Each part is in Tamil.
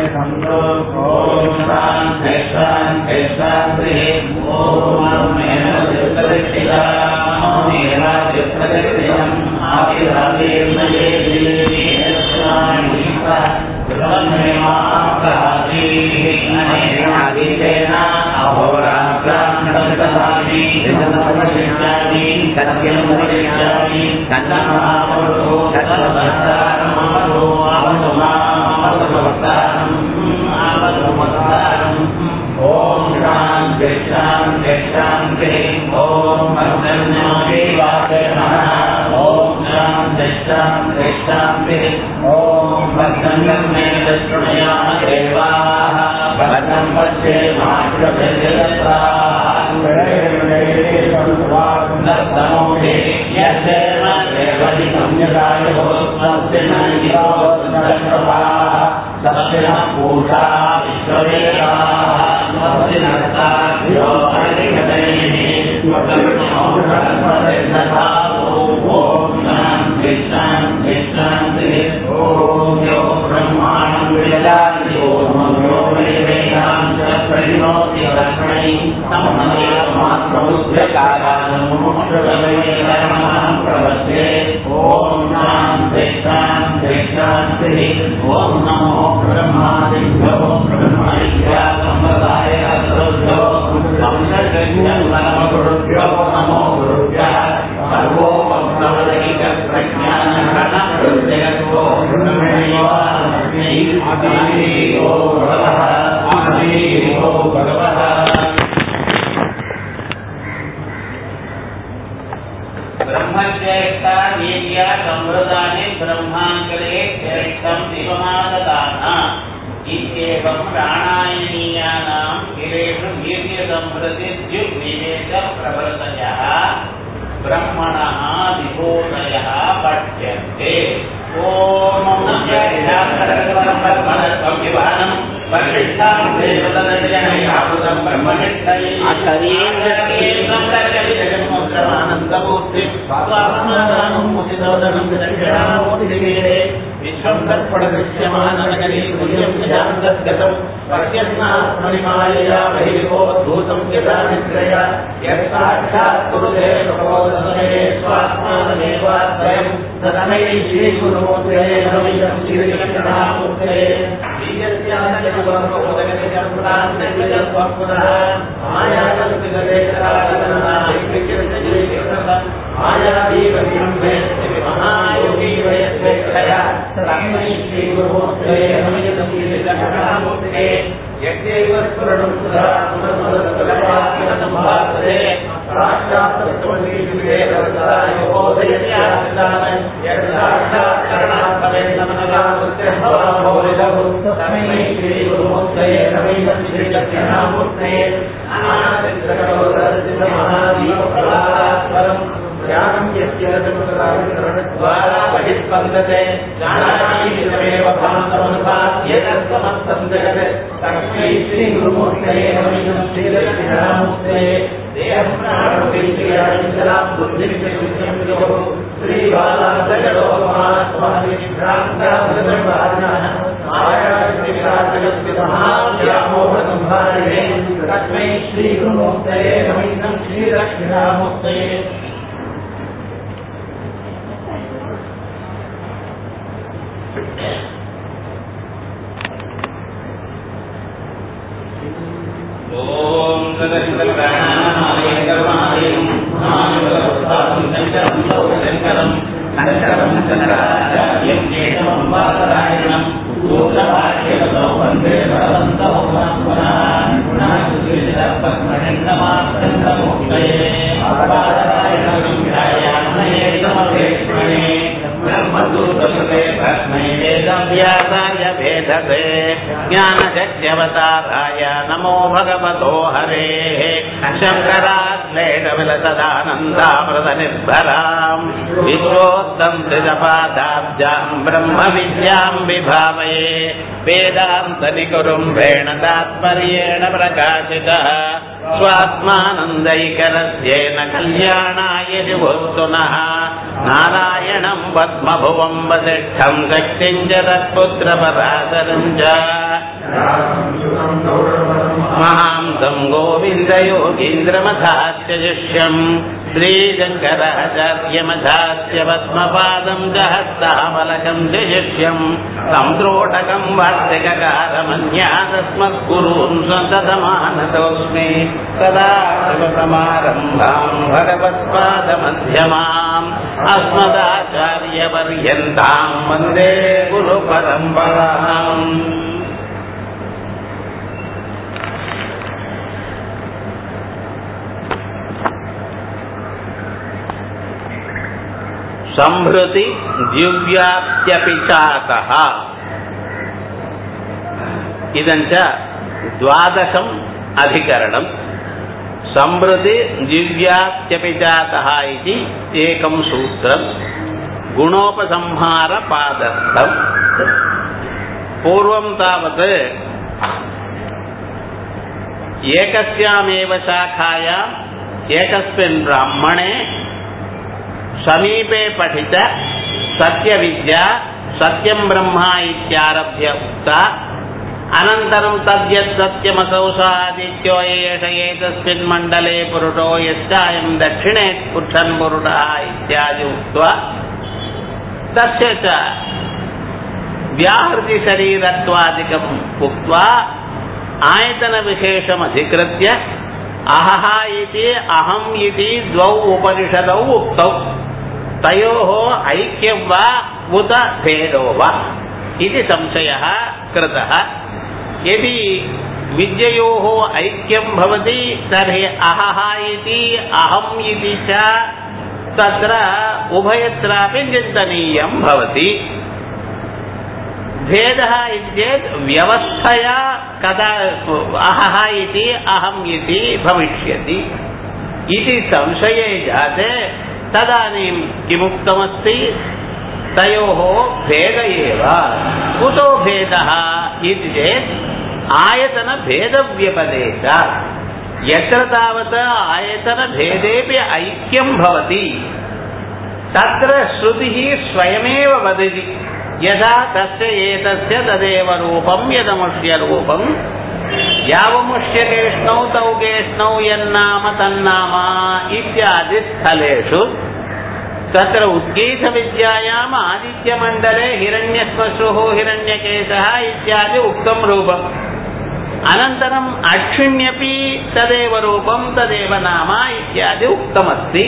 ब्रह्मज्येष्ठा वीर्या संवृतानि ब्रह्माङ्कले श्रेष्ठम् दिवमाददाना इत्येवं प्राणायनीयानां गिरेषु वीर्यसंवृतिद्युर्विवेकप्रभृतयः ब्रह्मणः विभूतयः पठ्यन्ते ॐ विवाहनं परिष्ठां देवतनजनयावृतं ब्रह्मनिष्ठये आनन्दमूर्तिं स्वात्मानमुचितोदनं दक्षिणामूर्तिवीरे विश्वं तत्पडदृश्यमाननगरी तुल्यं निजान्तद्गतं पश्यन्नात्मनिमायया बहिर्भूतं यदा निद्रया यत्साक्षात् कुरुते प्रबोधने स्वात्मानमेवाद्वयं तदमै श्रीगुरुमूर्ते नमैदं श्रीलङ्कणामूर्ते बहिष्पन्दते जानामीमेव भान्तमनुभात्यमस्तं जगत् तस्मै श्रीगुरुमूर्तये नमिदं श्रीलक्ष्मीनामूर्तये देहं प्राणोपीत्याञ्जलां बुद्धिविषयुक्तं योः श्रीबालादगडो महात्मादिभ्रान्तामृतवादिनः मायाश्रीविराजगद्विमहाव्यामोहसंहारिणे तस्मै श्रीगुरुमूर्तये नमिदं श्रीलक्ष्मीनामूर्तये ஓம் சங்கரம் சங்கரம் சங்கராச்சாரியம் கேசவம் வாசராயணம் சூத்திரவாக்கியவதோ வந்தே பரவந்தோ புராண் புராணமாஸ்கந்தமோக்தயே ஆபாராயணம் விராயாமயே சமவேஷ்மணே ब्रह्मसूत्रकृते भस्मै वेदव्यासाय वेदसे ज्ञानशक्त्यवताराय नमो भगवतो हरेः शङ्कराश्लेषविलसदानन्दामृतनिर्भराम् विश्वोत्तम् त्रिजपादाब्जाम् ब्रह्मविद्याम् विभावये वेदान्तनिकुरुम्भेण तात्पर्येण प्रकाशितः स्वात्मानन्दैकरस्येन कल्याणाय विभुस्तु नः नारायणम् पद्मभुवम् वसिष्ठम् शक्तिम् च तत्पुत्रपराशरम् च महांसम् गोविन्दयोगीन्द्रमथास्य शिष्यम् श्रीशङ्कराचार्यमथास्य पद्मपादम् च हस्तामलकम् च शिष्यम् संत्रोटकम् वार्तिककारमन्यादस्मद्गुरून् सन्ततमानतोऽस्मि सदा शिवसमारम्भाम् भगवत्पादमध्यमाम् अस्मदाचार्यपर्यन्ताम् वन्दे गुरुपरम्पराम् సంహృతి దివ్యాప్యపి చాతః ఇదంచ ద్వాదశం అధికరణం సంహృతి దివ్యాప్యపి చాతః ఇది ఏకం సూత్రం గుణోపసంహార పాదస్థం పూర్వం తావత్ ఏకస్యామేవ శాఖాయాం ఏకస్మిన్ బ్రాహ్మణే समीपे पठित सत्यविद्या सत्यं ब्रह्म इत्यारभ्य उक्ता अनन्तरं तद्यत् सत्यमसौ सादित्यो एष एतस्मिन् मण्डले पुरुषो यश्चायं दक्षिणे पुरुषन् पुरुषः इत्यादि उक्त्वा तस्य च व्याहृतिशरीरत्वादिकम् उक्त्वा आयतनविशेषमधिकृत्य अहः इति अहम् इति द्वौ उपनिषदौ उक्तौ तयोः ऐक्यं वा उत भेदो वा इति संशयः कृतः यदि विद्ययोः ऐक्यं भवति तर्हि अहः इति अहम् इति च तत्र उभयत्रापि चिन्तनीयं भवति भेदः इत्येत् व्यवस्थया कदा अहः इति अहम् इति भविष्यति इति संशये जाते तदानीं किमुक्तमस्ति तयोः भेद एव कुतो भेदः इति चेत् आयतनभेदव्यपदेशात् यत्र तावत् आयतनभेदेपि ऐक्यं भवति तत्र श्रुतिः स्वयमेव वदति यथा तस्य एतस्य तदेव रूपं यदमुष्यरूपम् यावमुष्यकेष्णौ तौ केष्णौ यन्नाम तन्नाम इत्यादि स्थलेषु तत्र उद्गीतविद्यायाम् आदित्यमण्डले हिरण्यश्मश्रुः हिरण्यकेशः इत्यादि उक्तं रूपम् अनन्तरम् अक्षिण्यपि तदेव रूपं तदेव नाम इत्यादि उक्तमस्ति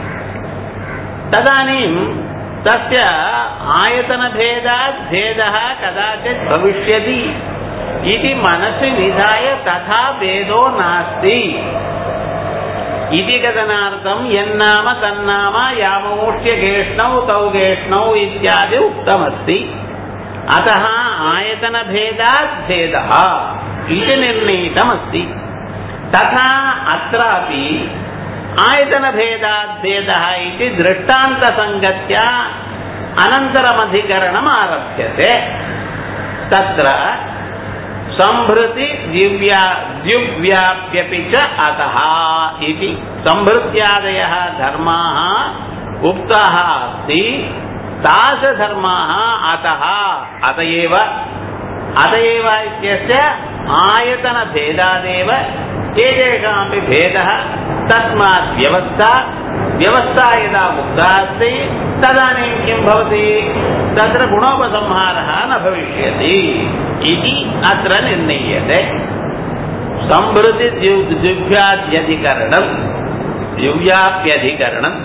तदानीं तस्य आयतनभेदात् भेदः कदाचित् भविष्यति इति मनसि निधाय तथा भेदो नास्ति इति कथनार्थं यन्नाम तन्नाम याममुष्य गेष्णौ तौ गेष्णौ इत्यादि उक्तमस्ति अतः आयतनभेदात् भेदः इति निर्णीतमस्ति तथा अत्रापि आयतनभेदात् भेदः इति दृष्टान्तसङ्गत्या अनन्तरमधिकरणम् आरभ्यते तत्र संभृति दिव्या द्युव्याप्यपि च अतः इति संभृत्यादयः धर्माः उक्ताः अस्ति तादृशधर्माः अतः अत एव अत एव इत्यस्य आयतनभेदादेव एतेषामपि भेदः तस्मात् व्यवस्था व्यवस्था यदा मुक्ता अस्ति तदानीं किं भवति तत्र गुणोपसंहारः न भविष्यति इति अत्र निर्णीयते संभृति दिव्याद्यधिकरणம் திவ்யாப்பியதிகரணம்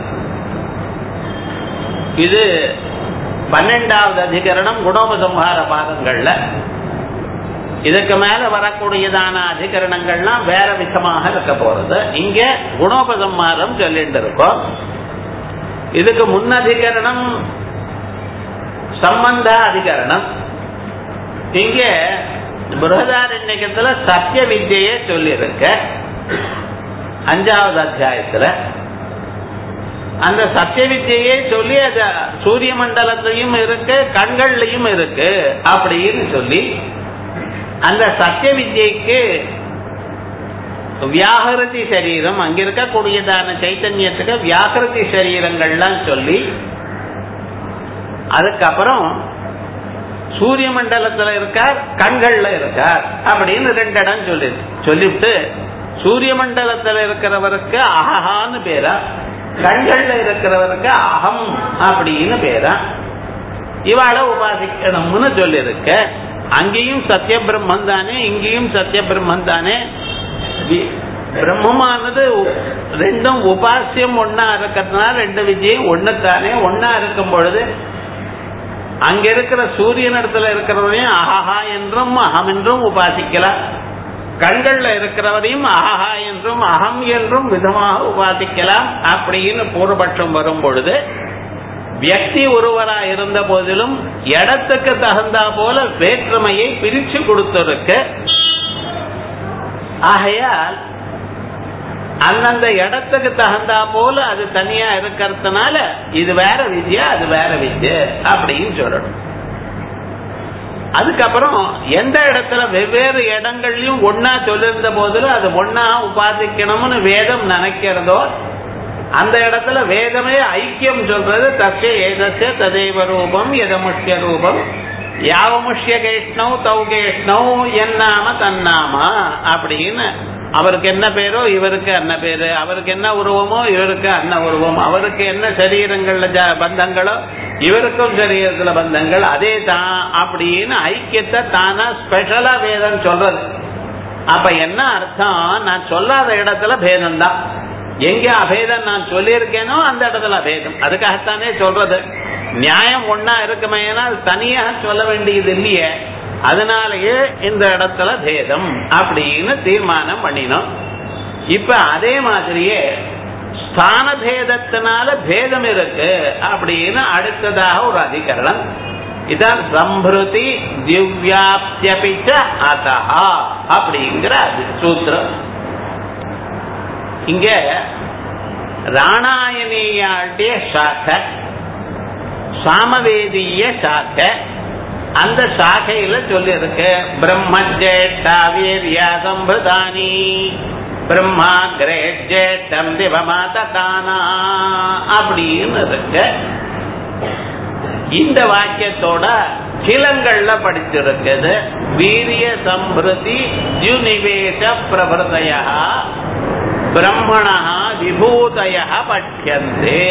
இது பன்னெண்டாவது அதிகரணம் குணோபசம்ஹார பாதங்கள்ல இதுக்கு மேல வரக்கூடியதான அதிகரணங்கள்லாம் வேற விதமாக இருக்க போறது இங்க குணோபசம்ஹாரம் சொல்லிட்டு இருக்கோம் இதுக்கு முன்னதிகரணம் சம்பந்த அதிகரணம் இங்க பிருகதாரண்யத்துல சத்திய வித்தியே சொல்லியிருக்க அஞ்சாவது அத்தியாயத்துல அந்த சத்திய வித்தியை சொல்லி அது சூரிய மண்டலத்திலையும் இருக்கு கண்கள்லையும் இருக்கு அப்படின்னு சொல்லி அந்த சத்திய வித்யைக்கு வியாகிருதி சரீரம் அங்க இருக்கக்கூடியதான சைத்தன்யத்துக்கு வியாகிருதி சரீரங்கள்லாம் சொல்லி அதுக்கப்புறம் சூரிய மண்டலத்துல இருக்கார் கண்கள்ல இருக்கார் அப்படின்னு ரெண்டு இடம் சொல்லி சொல்லிவிட்டு சூரிய மண்டலத்துல இருக்கிறவருக்கு அஹஹான்னு பேரா கண்கள்ல இருக்கிறவருக்கு அகம் அப்படின்னு பேரா இவாளை உபாசிக்கணும்னு சொல்லியிருக்க அங்கேயும் சத்திய பிரம்மன் தானே இங்கேயும் சத்திய பிரம்மன் தானே வி- பிரம்மமானது ரெண்டும் உபாசியம் ஒன்னா இருக்கிறதுனால ரெண்டு விஜயம் ஒண்ணுத்தானே ஒன்னா இருக்கும் பொழுது அங்க இருக்கிற சூரியன் இடத்துல இருக்கிறவரையும் அஹஹா என்றும் அகம் என்றும் உபாசிக்கலாம் கண்கள்ல இருக்கிறவரையும் அஹஹா என்றும் அகம் என்றும் விதமாக உபாசிக்கலாம் அப்படின்னு பூர்வபட்சம் வரும் பொழுது வியக்தி ஒருவரா இருந்த போதிலும் இடத்துக்கு தகுந்தா போல வேற்றுமையை பிரிச்சு கொடுத்திருக்கு ஆகையால் அந்தந்த இடத்துக்கு தகுந்தா போல அது தனியா இருக்கிறதுனால இது வேற வித்யா அது வேற வித்யா அப்படின்னு சொல்லணும் அதுக்கப்புறம் எந்த இடத்துல வெவ்வேறு இடங்கள்லயும் ஒன்னா சொல்லிருந்த போதிலும் அது ஒன்னா உபாசிக்கணும்னு வேதம் நினைக்கிறதோ அந்த இடத்துல வேதமே ஐக்கியம் சொல்றது தஸ்ய ஏதஸ்ய ததேவ ரூபம் எதமுஷ்ய ரூபம் யாவமுஷ்ய கேஷ்ணவ் தௌ கேஷ்ணவ் என்னாம தன்னாமா அப்படின்னு அவருக்கு என்ன பேரோ இவருக்கு அன்ன பேரு அவருக்கு என்ன உருவமோ இவருக்கு அன்ன உருவம் அவருக்கு என்ன சரீரங்கள்ல ஜ- பந்தங்களோ இவருக்கும் சரீரத்துல பந்தங்கள் அதே தான் அப்படின்னு ஐக்கியத்தை தானா ஸ்பெஷலா வேதம் சொல்றது அப்ப என்ன அர்த்தம் நான் சொல்லாத இடத்துல பேதம் தான் எங்க அபேதம் நான் சொல்லியிருக்கேனோ அந்த இடத்துல அபேதம் அதுக்காகத்தானே சொல்றது நியாயம் ஒன்னா இருக்குமேனா அது தனியாக சொல்ல வேண்டியது இல்லையே அதனாலயே இந்த இடத்துல பேதம் அப்படின்னு தீர்மானம் பண்ணினோம் இப்ப அதே மாதிரியே ஸ்தான பேதத்தினால பேதம் இருக்கு அப்படின்னு அடுத்ததாக ஒரு அதிகரணம் இதான் சம்பிருதி திவ்யாப்தியபிச்ச அத்தஹா அப்படிங்கிற அது சூத்திரம் இங்க ராணாயணியாட்டிய சாக்கை சாமவேதிய சாக்கை அந்த சாக்கையில சொல்லி இருக்கு பிரம்மஜேட்டா வீரியா சம்பிரதானி பிரம்மா கிரேட் ஜேட்டம் திவமாத தானா அப்படின்னு இருக்கு இந்த வாக்கியத்தோட கிளங்கள்ல படிச்சிருக்குது வீரிய சம்பிருதி த்யுநிவேச பிரபுதய பிரம்மணா விபூதய பட்யந்தே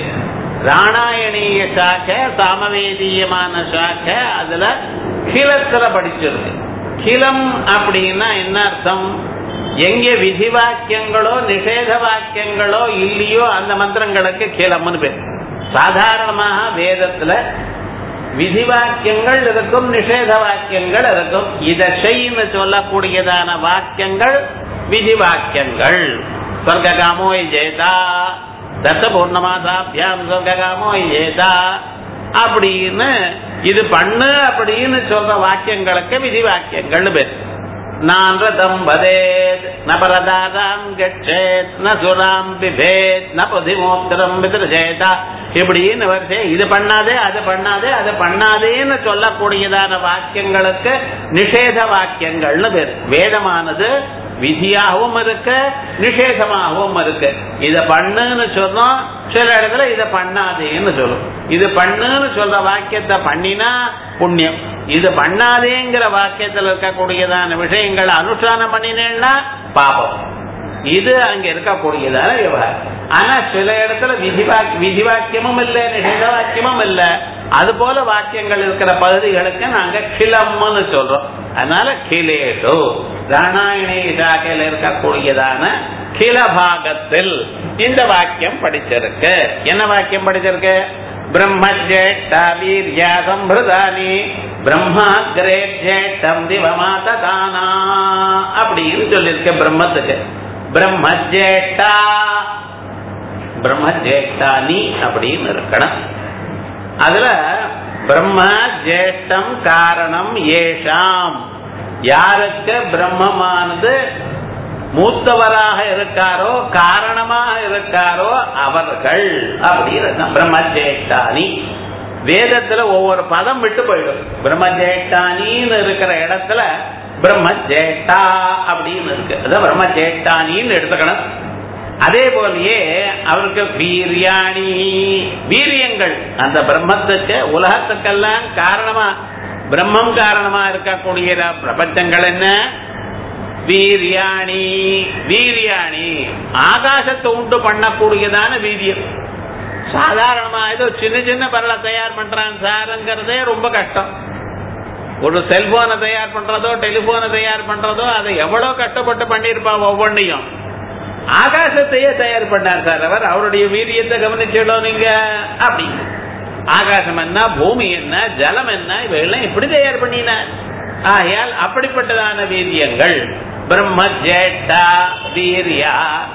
ராணாயணீய சாக்க சாமவேதீயமான சாக்க அதுல கிளத்துல படிச்சிருக்கு கிளம் அப்படின்னா என்ன அர்த்தம் எங்க விதி வாக்கியங்களோ நிஷேத வாக்கியங்களோ இல்லையோ அந்த மந்திரங்களுக்கு கிளம்னு பேர் சாதாரணமாக வேதத்துல விதி வாக்கியங்கள் இருக்கும் நிஷேத வாக்கியங்கள் இருக்கும் இத செய்ன்னு சொல்லக்கூடியதான வாக்கியங்கள் விதி வாக்கியங்கள் சொர்க்ககாமோ ஜெயதா தச பூர்ணமாசாபியாம் சொர்க்ககாமோ ஜெயதா அப்படின்னு இது பண்ணு அப்படின்னு சொல்ற வாக்கியங்களுக்கு விதி வாக்கியங்கள் பேர் நான் ரதம் வதேத் ந பரதாதாம் கச்சேத் ந சுராம் பிபேத் ந புதிமோத்திரம் விதிரஜேதா இப்படின்னு வரிசை இது பண்ணாதே அது பண்ணாதே அது பண்ணாதேன்னு சொல்லக்கூடியதான வாக்கியங்களுக்கு நிஷேத வாக்கியங்கள்னு பேர் வேதமானது விதியாகவும் இருக்கு நிஷேதமாகவும் இருக்கு இத பண்ணுன்னு சொன்னோம் சில இடத்துல இத பண்ணாதேன்னு சொல்லும் இது பண்ணுன்னு சொல்ற வாக்கியத்தை பண்ணினா புண்ணியம் இது பண்ணாதேங்கிற வாக்கியத்தில் இருக்கக்கூடியதான விஷயங்களை அனுஷ்டானம் பண்ணினேன்னா பாபம் இது அங்க இருக்கக்கூடியதான விவகாரம் ஆனா சில இடத்துல விதி வாக் விதி வாக்கியமும் இல்ல நிஷேத வாக்கியமும் இல்ல அது போல வாக்கியங்கள் இருக்கிற பகுதிகளுக்கு நாங்க கிளம்னு சொல்றோம் அதனால கிளேடு ராணாயணி சாக்கையில் இருக்கக்கூடியதான கிள பாகத்தில் இந்த வாக்கியம் படிச்சிருக்கு என்ன வாக்கியம் படிச்சிருக்கு பிரம்மஜேட்டா வீரியா சம்பிரதானி பிரம்மா கிரேஜேட்டம் திவமாத தானா அப்படின்னு சொல்லியிருக்க பிரம்மத்துக்கு பிரம்மஜேட்டா பிரம்மஜேஷ்டானி அப்படின்னு இருக்கணும் அதுல பிரம்ம ஜேஷ்டம் காரணம் ஏஷாம் யாருக்கு பிரம்மமானது மூத்தவராக இருக்காரோ காரணமாக இருக்காரோ அவர்கள் அப்படின்னு பிரம்மஜேஷ்டானி வேதத்துல ஒவ்வொரு பதம் விட்டு போயிடும் பிரம்மஜேஷ்டானின்னு இருக்கிற இடத்துல பிரம்மஜேஷ்டா அப்படின்னு இருக்கு அதான் பிரம்மஜேஷ்டானின்னு எடுத்துக்கணும் அதே போலயே அவருக்கு வீரியாணி வீரியங்கள் அந்த பிரம்மத்துக்கு உலகத்துக்கெல்லாம் காரணமா பிரம்மம் காரணமா இருக்கக்கூடிய பிரபஞ்சங்கள் என்ன வீரியாணி வீரியாணி ஆகாசத்தை உண்டு பண்ணக்கூடியதான வீரியம் சாதாரணமா ஏதோ சின்ன சின்ன பரலை தயார் பண்றான் சாருங்கிறதே ரொம்ப கஷ்டம் ஒரு செல்போனை தயார் பண்றதோ டெலிபோனை தயார் பண்றதோ அதை எவ்வளவு கஷ்டப்பட்டு பண்ணிருப்பா ஒவ்வொன்றையும் ஆகாசத்தையே தயார் பண்ணார் சார் அவர் அவருடைய வீரியத்தை கவனிச்சிடும் நீங்க அப்படி ஆகாசம் என்ன பூமி என்ன ஜலம் என்ன இவையெல்லாம் எப்படி தயார் பண்ணினார் ஆகையால் அப்படிப்பட்டதான வீரியங்கள் பிரம்ம ஜேட்டா வீரியா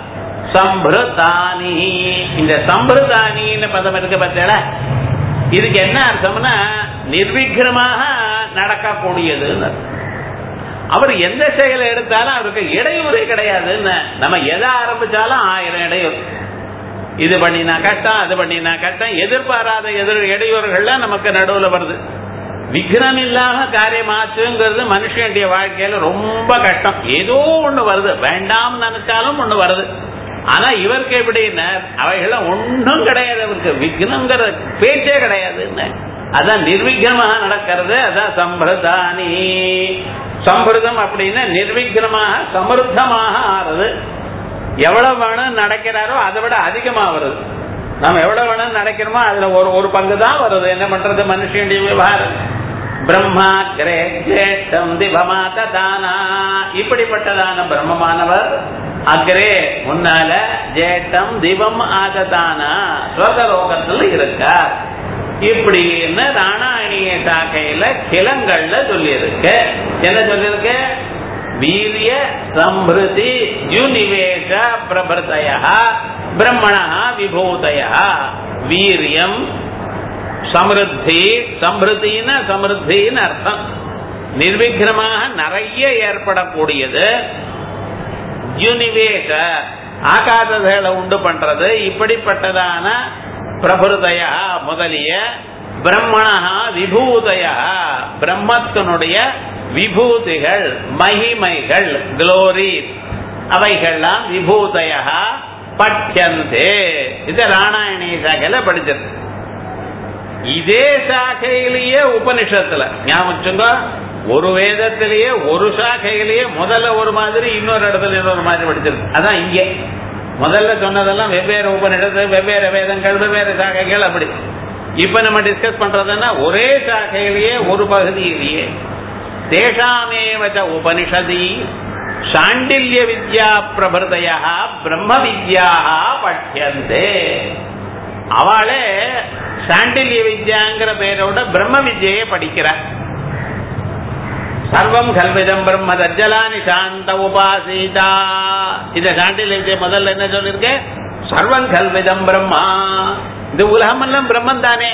சம்பிருதானி இந்த சம்பிருதானின்னு பதம் இருக்கு பார்த்தல இதுக்கு என்ன அர்த்தம்னா நிர்விக்ரமாக நடக்கக்கூடியதுன்னு அவர் எந்த செயலை எடுத்தாலும் அவருக்கு இடையூறே கிடையாதுன்னு நம்ம எதை ஆரம்பிச்சாலும் ஆயிரம் இடையூறு இது பண்ணினா கஷ்டம் அது பண்ணினா கஷ்டம் எதிர்பாராத எதிர் இடையூறுகள்லாம் நமக்கு நடுவுல வருது விக்ரம் இல்லாம காரியம் ஆச்சுங்கிறது மனுஷனுடைய வாழ்க்கையில ரொம்ப கஷ்டம் ஏதோ ஒண்ணு வருது வேண்டாம் நினைச்சாலும் ஒண்ணு வருது ஆனா இவருக்கு எப்படின்னா அவைகள்லாம் ஒன்றும் கிடையாது அவருக்கு விக்னங்கிற பேச்சே கிடையாதுன்னு அதான் நிர்விக்னமாக நடக்கிறது அதான் சம்பிரதானி சம்பிரதம் அப்படின்னா நிர்விக்னமாக சமருத்தமாக ஆறுது எவ்வளவு வேணும் நடக்கிறாரோ அதை விட அதிகமா வருது நம்ம எவ்வளவு வேணும் நடக்கிறோமோ அதுல ஒரு ஒரு பங்கு தான் வருது என்ன பண்றது மனுஷனுடைய விவகாரம் பிரம்மாக்கிரே ஜேஷ்டம் திபமாத தானா இப்படிப்பட்டதான பிரம்மமானவர் அக்ரே முன்னால ஜேட்டம் திவம் ஆததானா ஸ்வர்கலோகத்துல இருக்கார் இப்படின்னு ராணாயணிய சாக்கையில கிளங்கள்ல சொல்லியிருக்கு என்ன சொல்லியிருக்கு வீரிய சம்பிருதி ஜுனிவேஷ பிரபர்தய பிரம்மண விபூதய வீரியம் சமிருத்தி சம்பிருத்தின்னு சமிருத்தின்னு அர்த்தம் நிர்விக்னமாக நிறைய ஏற்படக்கூடியது யூனிவேஷ ஆகாசங்களை உண்டு பண்றது இப்படிப்பட்டதான பிரபுதய முதலிய பிரம்மணா விபூதய பிரம்மத்தினுடைய விபூதிகள் மகிமைகள் குளோரி அவைகள்லாம் விபூதய பட்யந்தே இது ராணாயணி சாக்கையில படிச்சது இதே சாக்கையிலேயே உபனிஷத்துல ஞாபகம் ஒரு வேதத்திலேயே ஒரு சாக்கையிலேயே முதல்ல ஒரு மாதிரி இன்னொரு இடத்துல இன்னொரு மாதிரி படிச்சிருக்கு அதான் இங்கே முதல்ல சொன்னதெல்லாம் வெவ்வேறு உபநிடத்து வெவ்வேறு வேதங்கள் வெவ்வேறு சாக்கைகள் அப்படி இப்ப நம்ம டிஸ்கஸ் பண்றதுன்னா ஒரே சாக்கையிலேயே ஒரு பகுதியிலேயே தேஷாமேவச்ச உபனிஷதி சாண்டில்ய வித்யா பிரபுதயா பிரம்ம வித்யா பட்யந்தே அவளே சாண்டில்ய வித்யாங்கிற பேரோட பிரம்ம வித்யை படிக்கிறார் சர்வம் கல்விதம் பிரம்ம தஜ்ஜலானி சாந்த உபாசீதா இந்த சாண்டில்ய வித்யை முதல்ல என்ன சொல்லிருக்கேன் சர்வம் கல்விதம் பிரம்மா இந்த உலகம் எல்லாம் பிரம்மன் தானே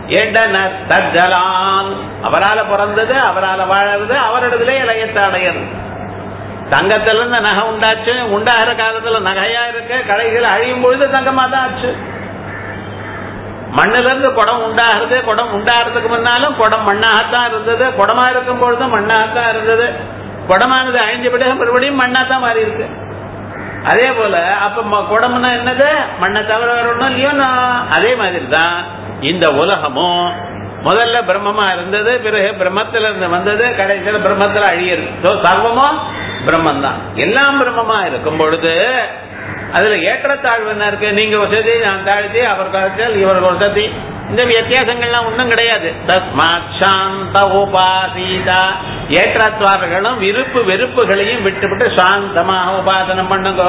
தஜ்ஜலான் அவரால பிறந்தது அவரால வாழறது அவரிடத்துல இளையத்தை அடையிறது தங்கத்துல இருந்து நகை உண்டாச்சு உண்டாகிற காலத்துல நகையா இருக்கு கடைகள் அழியும் பொழுது தங்கமா தான் ஆச்சு மண்ணுல இருந்து குடம் உண்டாகிறது குடம் உண்டாகிறதுக்கு முன்னாலும் குடம் மண்ணாகத்தான் இருந்தது குடமா இருக்கும் பொழுதும் மண்ணாகத்தான் இருந்தது குடமானது அழிஞ்ச பிறகு மறுபடியும் மண்ணா தான் மாறி இருக்கு அதே போல அப்ப குடம்னா என்னது மண்ணை தவிர வரணும் இல்லையோ அதே மாதிரி தான் இந்த உலகமும் முதல்ல பிரம்மமா இருந்தது பிறகு பிரம்மத்துல இருந்து வந்தது கடைசியில பிரம்மத்துல அழியிறது சோ சர்வமும் பிரம்மம் தான் எல்லாம் பிரம்மமா இருக்கும் பொழுது அதுல ஏற்றத்தாழ்வு என்ன இருக்கு நீங்க ஒரு சதி நான் தாழ்த்தி அவர் கழிச்சல் இவர் ஒரு சதி இந்த வித்தியாசங்கள்லாம் ஒன்றும் கிடையாது தஸ்மாத் சாந்த உபாசீதா ஏற்றத்தாழ்வுகளும் விருப்பு வெறுப்புகளையும் விட்டுவிட்டு சாந்தமாக உபாசனம் பண்ணுங்க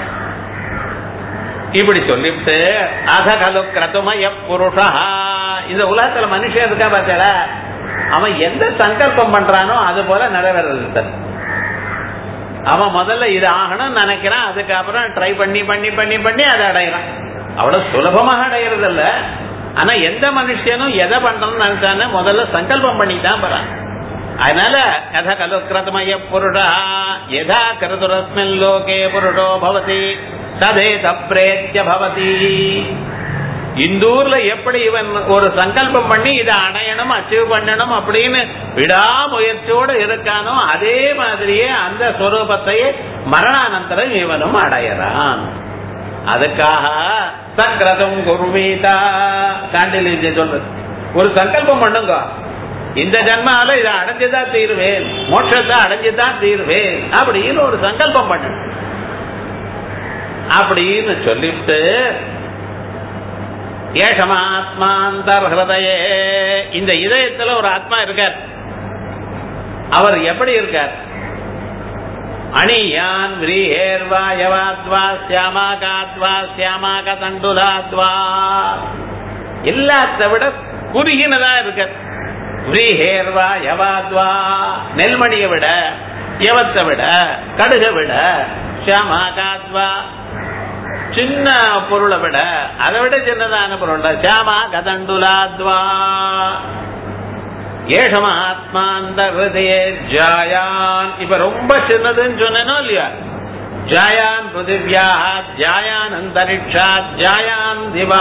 இப்படி சொல்லிவிட்டு அத கலு கிரதுமய புருஷா இந்த உலகத்துல மனுஷன் இருக்கா பார்த்தல அவன் எந்த சங்கல்பம் பண்றானோ அது போல நிறைவேறது அவன் முதல்ல இது ஆகணும்னு நினைக்கிறான் அதுக்கப்புறம் ட்ரை பண்ணி பண்ணி பண்ணி பண்ணி அதை அடையிறான் அவ்வளவு சுலபமாக அடையிறது இல்ல ஆனா எந்த மனுஷனும் எதை பண்றோம்னு நினைச்சானே முதல்ல சங்கல்பம் பண்ணி தான் போறான் அதனால யத கலுக்கிரதமய புருடா யதா கிருதுரஸ்மின் லோகே புருடோ பவதி ததே தப்ரேத்திய பவதி இந்த ஊர்ல எப்படி இவன் ஒரு சங்கல்பம் பண்ணி இதை அடையணும் அச்சீவ் பண்ணணும் அப்படின்னு விடாமுயற்சியோடு இருக்கானோ அதே மாதிரியே அந்த ஸ்வரூபத்தையே மரணானந்தரம் இவனும் அடையறான் அதுக்காக சக்கிரதம் குருவீதா காண்டில் சொல்றது ஒரு சங்கல்பம் பண்ணுங்க இந்த ஜன்மால இதை அடைஞ்சுதான் தீருவேன் மோட்சத்தை அடைஞ்சுதான் தீருவேன் அப்படின்னு ஒரு சங்கல்பம் பண்ணு அப்படின்னு சொல்லிட்டு ஏஷமாத்மாந்தர் ஹிருதயே இந்த இதயத்துல ஒரு ஆத்மா இருக்கார் அவர் எப்படி இருக்கார் அணியான் விரீஹேர்வா யவாத்வா சியாமாகாத்வா சியாமாக தண்டுலாத்வா எல்லாத்த விட குறுகினதா இருக்க விரீஹேர்வா யவாத்வா நெல்மணியை விட யவத்தை விட கடுகை விட சியாமாகாத்வா சின்ன பொருளை விட அதை விட சின்னதான பொருள் சியாமா கதண்டுலாத்வா ஏஷமாத்மாந்த ஹிருதய ஜாயான் இப்ப ரொம்ப சின்னதுன்னு சொன்னேனோ இல்லையா ஜாயான் பிருத்திவியா ஜாயான் அந்தரிக்ஷா ஜாயான் திவா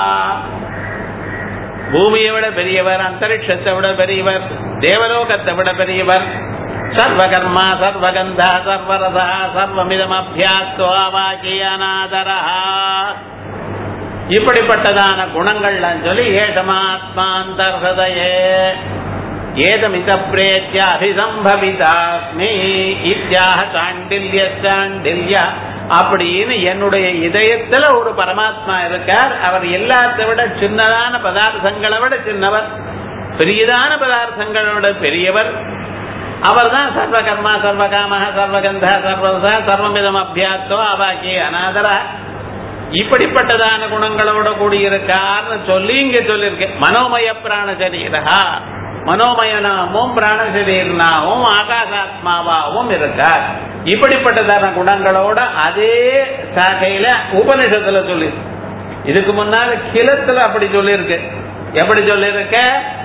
பூமியை விட பெரியவர் அந்தரிக்ஷத்தை விட பெரியவர் தேவலோகத்தை விட பெரியவர் சர்வகர்மா சர்வகந்தா சர்வரதா சர்வமிதம் அபியாஸ்துவாக்கியநாதரா இப்படிப்பட்டதான குணங்கள்லாம் சொல்லி ஏஷமாத்மாந்தர்ஹதயே ஏதமித பிரேத்திய அபிசம்பவிதாஸ்மி இத்தியாக சாண்டில்ய சாண்டில்ய அப்படின்னு என்னுடைய இதயத்துல ஒரு பரமாத்மா இருக்கார் அவர் எல்லாத்தை விட சின்னதான பதார்த்தங்களை விட சின்னவர் பெரியதான பதார்த்தங்களை விட பெரியவர் அவர் தான் சர்வகர்மா சர்வகாம சர்வகந்த சர்வசா சர்வமிதம் அபியாசோ அவாக்கி அநாதரா இப்படிப்பட்டதான குணங்களோட கூடியிருக்கார்னு சொல்லி இங்க சொல்லியிருக்கேன் மனோமய பிராண சரீரா மனோமயனாவும் பிராண சரீரனாவும் ஆகாசாத்மாவாவும் இருக்கார் இப்படிப்பட்டதான குணங்களோட அதே சாகையில உபனிஷத்துல சொல்லி இதுக்கு முன்னால கிளத்துல அப்படி சொல்லியிருக்கு எப்படி சொல்லியிருக்க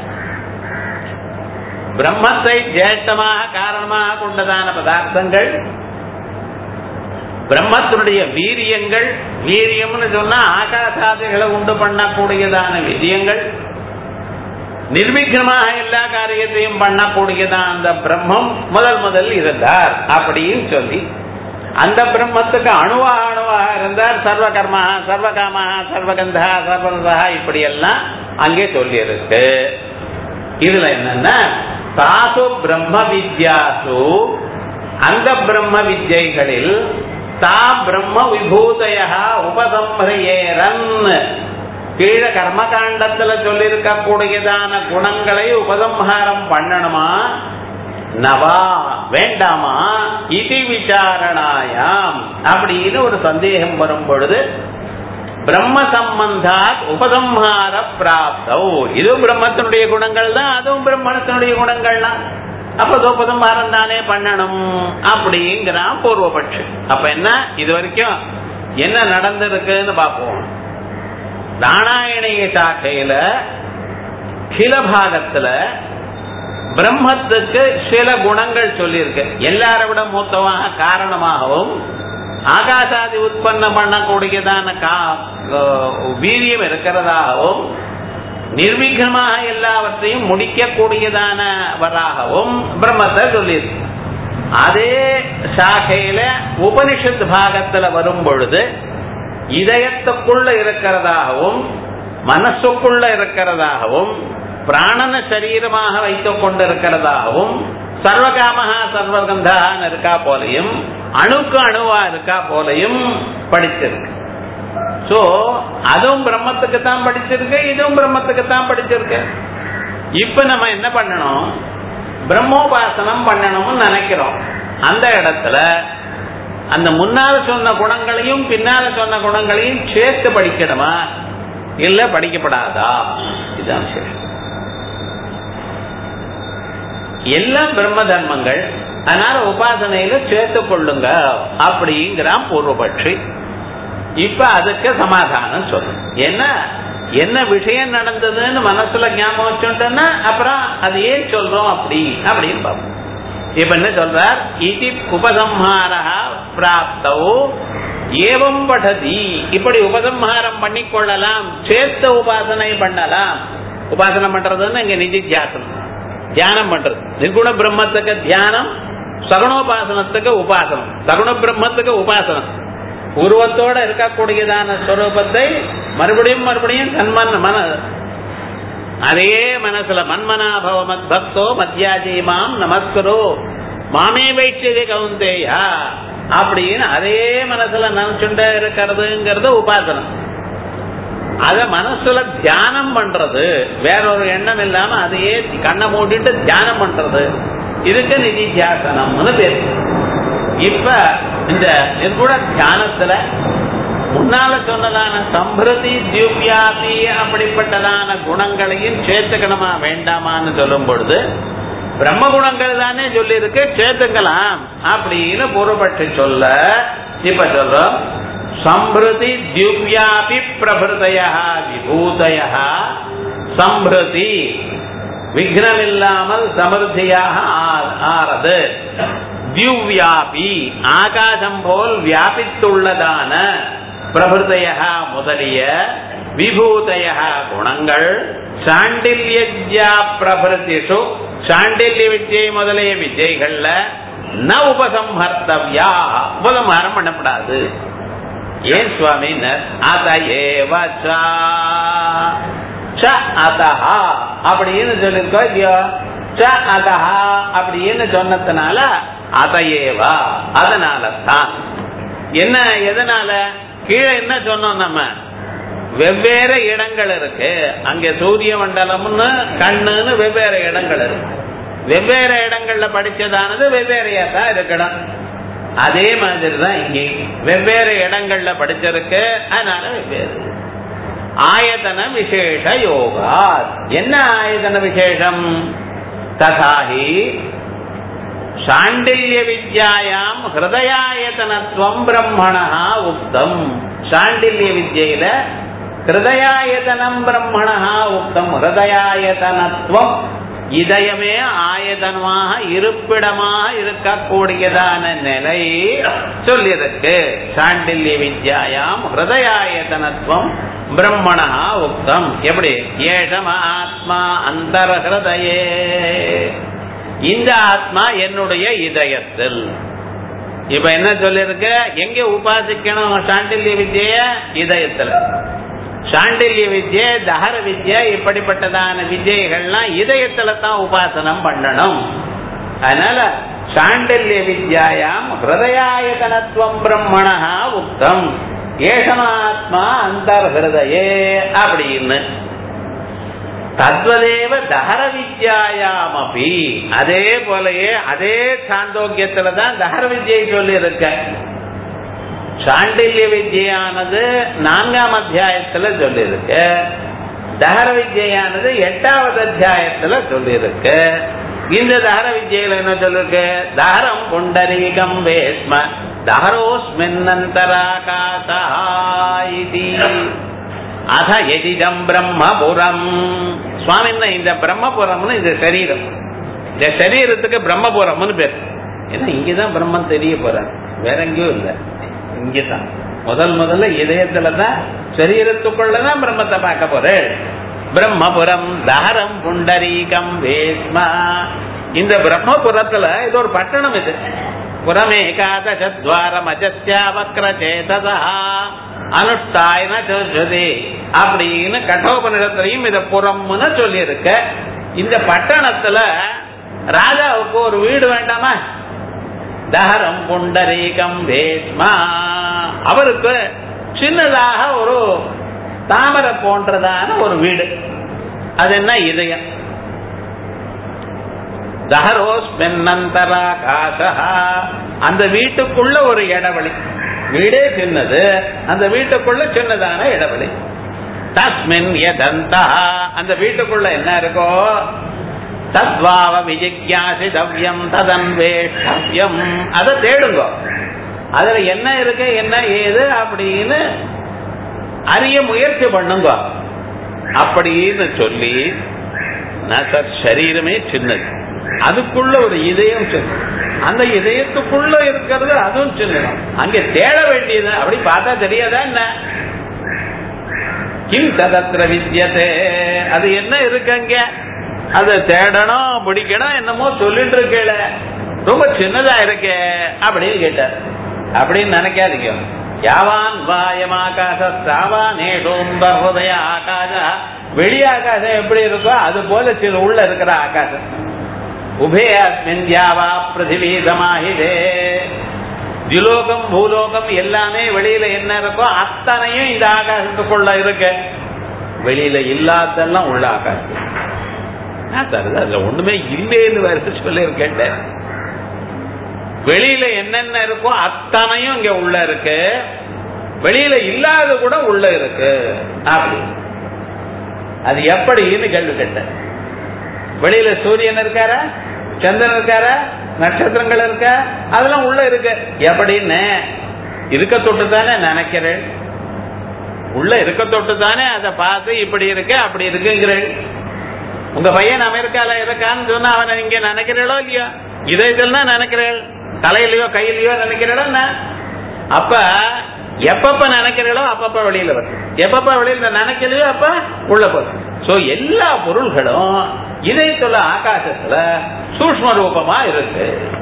பிரம்மத்தை ஜேஷ்டமாக காரணமாக கொண்டதான பதார்த்தங்கள் பிரம்மத்தினுடைய வீரியங்கள் வீரியம்னு சொன்னா ஆகாசாதிகளை உண்டு பண்ணக்கூடியதான விஜயங்கள் நிர்விக்னமாக எல்லா காரியத்தையும் பண்ணக்கூடியதான் அந்த பிரம்மம் முதல் முதல் இருந்தார் அப்படின்னு சொல்லி அந்த பிரம்மத்துக்கு அணுவா அணுவாக இருந்தார் சர்வகர்மா சர்வகாமா சர்வகந்தா சர்வரதா இப்படி எல்லாம் அங்கே சொல்லி இருக்கு இதுல என்னன்னா தாசு பிரம்ம வித்யாசு அந்த பிரம்ம வித்யைகளில் தா பிரம்ம விபூதய உபசம்ஹயேரன் கீழ கர்மகாண்டத்துல சொல்லியிருக்கக்கூடியதான குணங்களை உபசம்ஹாரம் பண்ணணுமா நவா வேண்டாமா இது விசாரணாயாம் அப்படின்னு ஒரு சந்தேகம் வரும் பொழுது பிரம்ம சம்பந்தாத் உபசம்ஹார பிராப்தோ இதுவும் பிரம்மத்தினுடைய குணங்கள் தான் அதுவும் பிரம்மணத்தினுடைய குணங்கள் தான் அப்ப உபசம்ஹாரம் தானே பண்ணணும் அப்படிங்கிறான் பூர்வபட்சி அப்ப என்ன இது வரைக்கும் என்ன நடந்திருக்குன்னு பார்ப்போம் ராணாயணிய சாக்கையில கில பாகத்துல பிரம்மத்துக்கு சில குணங்கள் சொல்லியிருக்கு எல்லாரை விட மூத்தமாக காரணமாகவும் ஆகாசாதி உற்பத்தம் பண்ணக்கூடியதான வீரியம் இருக்கிறதாகவும் நிர்விகமாக எல்லாவற்றையும் முடிக்கக்கூடியதானவராகவும் பிரம்மத்தை சொல்லியிருக்கு அதே சாகையில உபனிஷத் பாகத்துல வரும் பொழுது இதயத்துக்குள்ள இருக்கிறதாகவும் மனசுக்குள்ள இருக்கிறதாகவும் பிராணன சரீரமாக வைத்துக் கொண்டிருக்கிறதாகவும் சர்வகாமகா சர்வகந்தான் இருக்கா போலையும் அணுக்கு அணுவா இருக்கா போலையும் படிச்சிருக்கு சோ அதுவும் பிரம்மத்துக்கு தான் படிச்சிருக்கு இதுவும் பிரம்மத்துக்கு தான் படிச்சிருக்கு இப்ப நம்ம என்ன பண்ணணும் பிரம்மோபாசனம் பண்ணணும்னு நினைக்கிறோம் அந்த இடத்துல அந்த முன்னால சொன்ன குணங்களையும் பின்னால சொன்ன குணங்களையும் சேர்த்து படிக்கணுமா இல்ல படிக்கப்படாதா இதுதான் சரி எல்லாம் பிரம்ம தர்மங்கள் அதனால உபாசனையில சேர்த்து கொள்ளுங்க அப்படிங்கிறான் பூர்வபட்சி இப்ப அதுக்கு சமாதானம் சொல்லு என்ன என்ன விஷயம் நடந்ததுன்னு மனசுல ஞாபகம் வச்சுட்டோம்னா அப்புறம் அது ஏன் சொல்றோம் அப்படி அப்படின்னு பார்ப்போம் இப்ப என்ன சொல்றார் இது உபசம்ஹாரா பிராப்தோ ஏவம் படதி இப்படி உபசம்ஹாரம் பண்ணிக்கொள்ளலாம் சேர்த்த உபாசனை பண்ணலாம் உபாசனை பண்றதுன்னு இங்க நிதித்தியாசனம் தியானம் பண்றது நிர்குண பிரம்மத்துக்கு தியானம் சகுணோபாசனத்துக்கு உபாசனம் சகுண பிரம்மத்துக்கு உபாசனம் உருவத்தோட இருக்கக்கூடியதான ஸ்வரூபத்தை மறுபடியும் மறுபடியும் தன்மன் மன அதே மனசுல மன்மனாபவ மத் பக்தோ மத்தியாஜி மாம் நமஸ்கரோ மாமே வைச்சது கவுந்தேயா அப்படின்னு அதே மனசுல நினைச்சுட்டே இருக்கிறதுங்கிறது உபாசனம் அத மனசுல தியானம் பண்றது வேற ஒரு எண்ணம் இல்லாம அதையே கண்ணை மூடிட்டு தியானம் பண்றது இதுக்கு நிதித்தியாசனம்னு பேரு இப்ப இந்த நிர்குண தியானத்துல முன்னால சொன்னதான சம்பிரதி திவ்யாபி அப்படிப்பட்டதான குணங்களையும் சேர்த்துக்கணுமா வேண்டாமான்னு சொல்லும் பொழுது பிரம்ம குணங்கள் தானே சொல்லி இருக்கு சேர்த்துக்கலாம் அப்படின்னு பூர்வபட்சி சொல்ல இப்ப சொல்றோம் சம்பிருதி திவ்யாபி பிரபுதய விபூதய சம்பிருதி விக்னமில்லாமல் சமிருத்தியாக ஆறது திவ்யாபி ஆகாசம் போல் வியாபித்துள்ளதான பிரபுதய முதலிய விபூதய குணங்கள் சாண்டில்யா பிரபுதிஷு சாண்டில்ய வித்யை முதலிய வித்யைகள்ல ந உபசம்ஹர்த்தவ்யா உபசம்ஹாரம் பண்ணப்படாது ஏன் சுவாமி அதையேவ அதஹா அப்படின்னு சொல்லிருக்கோம் இல்லையோ ச அதஹா அப்படின்னு சொன்னதுனால அதையேவா அதனால தான் என்ன எதனால கீழே என்ன சொன்னோம் நம்ம வெவ்வேறு இடங்கள் இருக்கு அங்க சூரிய மண்டலம்னு கண்ணுன்னு வெவ்வேறு இடங்கள் இருக்கு வெவ்வேறு இடங்கள்ல படிச்சதானது வெவ்வேறையா தான் இருக்கணும் அதே மாதிரி தான் இங்கே வெவ்வேறு இடங்கள்ல படிச்சிருக்கு அதனால வெவ்வேறு ஆயத்தன விசேஷ யோகா என்ன ஆயத்தன விசேஷம் ததாஹி சாண்டில்ய வித்யாயாம் ஹிருதயாயத்தனத்துவம் பிரம்மணா உக்தம் சாண்டில்ய வித்யில ஹிருதயாயத்தனம் பிரம்மணா உக்தம் ஹிருதயாயத்தனத்துவம் இதயமே ஆயதனமாக இருப்பிடமாக இருக்கக்கூடியதான நிலை சொல்லியிருக்கு சாண்டில்ய வித்யாயாம் ஹிருதயாயதனத்துவம் பிரம்மணா உக்தம் எப்படி ஏஷம் ஆத்மா அந்தர ஹிருதயே இந்த ஆத்மா என்னுடைய இதயத்தில் இப்ப என்ன சொல்லிருக்க எங்க உபாசிக்கணும் சாண்டில்ய வித்ய இதயத்துல சாண்டில்ய வித்ய தஹர வித்ய இப்படிப்பட்டதான வித்யைகள்லாம் இதயத்துல தான் உபாசனம் பண்ணணும் அதனால சாண்டில்ய வித்யாயாம் ஹிருதயாயதனத்துவம் பிரம்மணா உக்தம் ஏஷமாத்மா அந்தர் ஹிருதயே அப்படின்னு தத்வதேவ தஹர வித்யாயாம் அப்படி அதே போலயே அதே சாந்தோக்கியத்துல தான் தஹர வித்யை சொல்லி இருக்க சாண்டில்ய வித்யானது நான்காம் அத்தியாயத்துல சொல்லியிருக்கு தஹர வித்யானது எட்டாவது அத்தியாயத்துல சொல்லியிருக்கு இந்த தஹர வித்யில என்ன சொல்லிருக்கு தஹரம் புண்டரீகம் வேஸ்ம தஹரோஸ்மின்னந்தராகாசா அத எதிதம் பிரம்மபுரம் சுவாமி இந்த பிரம்மபுரம்னு இந்த சரீரம் இந்த சரீரத்துக்கு பிரம்மபுரம்னு பேர் ஏன்னா இங்கதான் பிரம்மன் தெரிய போறார் வேற எங்கேயும் இல்லை இங்கதான் முதல் முதல்ல இதயத்துல தான் சரீரத்துக்குள்ளதான் பிரம்மத்தை பார்க்க போறேன் பிரம்மபுரம் தஹரம் புண்டரீகம் வேஸ்மா இந்த பிரம்மபுரத்துல இது ஒரு பட்டணம் இது புறமேகாதசத்வாரம் அஜஸ்யா வக்ர சேததா அனுஷ்டாயன சோதி அப்படின்னு கட்டோபனிடத்திலையும் இத புறம்னு சொல்லி இருக்க இந்த பட்டணத்துல ராஜாவுக்கு ஒரு வீடு வேண்டாமா தஹரம் புண்டரீகம் வேஸ்மா அவருக்கு சின்னதாக ஒரு தாமரை போன்றதான ஒரு வீடு அது என்ன இதயம் தஹரோஸ் பெண்ணந்தரா காசா அந்த வீட்டுக்குள்ள ஒரு இடவழி வீடே சின்னது அந்த வீட்டுக்குள்ள சின்னதான இடவெளி தஸ்மின் எதந்தா அந்த வீட்டுக்குள்ள என்ன இருக்கோ தத்வாவ விஜிக்யாசி தவ்யம் ததன்வேஷ்டவ்யம் அதை தேடுங்க அதுல என்ன இருக்கு என்ன ஏது அப்படின்னு அறிய முயற்சி பண்ணுங்க அப்படின்னு சொல்லி நான் சார் சரீரமே சின்னது அதுக்குள்ள ஒரு இதயம் சின்னது அந்த இதயத்துக்குள்ள இருக்கிறது அதுவும் சின்னது அங்க தேட வேண்டியது அப்படி பார்த்தா தெரியாதா என்ன கிம் ததத்திர வித்தியதே அது என்ன இருக்கு அங்க அதை தேடணும் பிடிக்கணும் என்னமோ சொல்லிட்டு இருக்கல ரொம்ப சின்னதா இருக்கே அப்படின்னு கேட்டார் அப்படின்னு நினைக்காதீங்க யாவான் வாயம் ஆகாச சாவானேஷோம் ஹிருதய ஆகாச வெளி ஆகாசம் எப்படி இருக்கோ அது போல சில உள்ள இருக்கிற ஆகாசம் உபயஸ்மின் யாவா பிருத்திவி சமாஹிதே திலோகம் பூலோகம் எல்லாமே வெளியில என்ன இருக்கோ அத்தனையும் இந்த ஆகாசத்துக்குள்ள இருக்கு வெளியில இல்லாதெல்லாம் உள்ள ஆகாசம் நான் தருது அதுல ஒண்ணுமே இல்லைன்னு வேற சொல்லியிருக்கேன் வெளியில என்னென்ன இருக்கோ அத்தனையும் இங்க உள்ள இருக்கு வெளியில இல்லாத கூட உள்ள இருக்கு அப்படி அது எப்படின்னு கேள்வி கேட்டேன் வெளியில சூரியன் இருக்காரா சந்திரன் இருக்காரா நட்சத்திரங்கள் இருக்கா அதெல்லாம் உள்ள இருக்கு எப்படின்னு இருக்க தொட்டு தானே நினைக்கிறேன் உள்ள இருக்க தொட்டு தானே அதை பார்த்து இப்படி இருக்கு அப்படி இருக்குங்கிறேன் உங்க பையன் அமெரிக்கால இருக்கான்னு சொன்னா அவனை நீங்க நினைக்கிறீளோ இல்லையோ இதயத்தில் தான் நினைக்கிறேன் தலையிலயோ கையிலயோ நினைக்கிறீளோ என்ன அப்ப எப்பப்ப நினைக்கிறீளோ அப்பப்ப வெளியில வரும் எப்பப்ப வெளியில நினைக்கலையோ அப்ப உள்ள போகும் சோ எல்லா பொருள்களும் இதயத்துல ஆகாசத்துல சூக்ம ரூபமா இருக்கு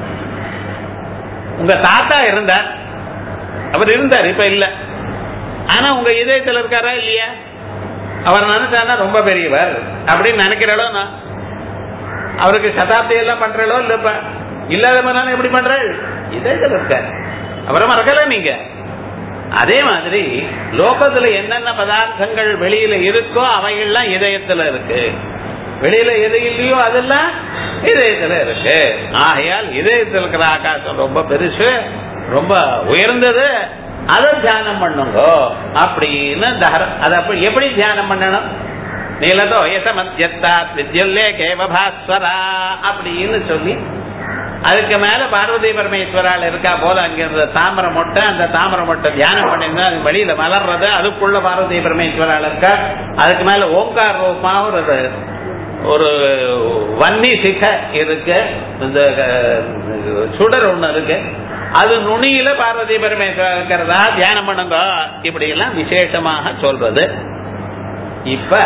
உங்க தாத்தா இருந்தார் அவர் இருந்தார் இப்ப இல்ல ஆனா உங்க இதயத்துல இருக்காரா இல்லையா அவர் நினைச்சானா ரொம்ப பெரியவர் அப்படின்னு நினைக்கிறளோ நான் அவருக்கு சதாப்தி எல்லாம் பண்றளோ இல்லப்ப இல்லாத மாதிரி எப்படி பண்றாள் இதயத்துல இருக்க அவரை மறக்கல நீங்க அதே மாதிரி லோகத்துல என்னென்ன பதார்த்தங்கள் வெளியில இருக்கோ அவைகள்லாம் இதயத்துல இருக்கு வெளியில எது இல்லையோ அதெல்லாம் இதயத்துல இருக்கு ஆகையால் இதயத்தில் இருக்கிற ஆகாசம் ரொம்ப பெருசு ரொம்ப உயர்ந்தது அதை தியானம் பண்ணுங்க அப்படின்னு அதை அப்படி எப்படி தியானம் பண்ணணும் நீலதோ யசமத்யத்தா வித்யுல்லே கேவபாஸ்வரா அப்படின்னு சொல்லி அதுக்கு மேல பார்வதி பரமேஸ்வரால் இருக்கா போல அங்க இருந்த தாமரை மொட்டை அந்த தாமரை மொட்டை தியானம் பண்ணிருந்தா அது வெளியில மலர்றது அதுக்குள்ள பார்வதி பரமேஸ்வரால் இருக்கா அதுக்கு மேல ஓங்கார் ரூபமா ஒரு ஒரு வன்னி சிக இருக்கு இந்த சுடர் ஒண்ணு இருக்கு அது நுனியில பார்வதி பரமேஸ்வரர் இருக்கிறதா தியானம் பண்ணுங்க இப்படி எல்லாம் விசேஷமாக சொல்றது இப்ப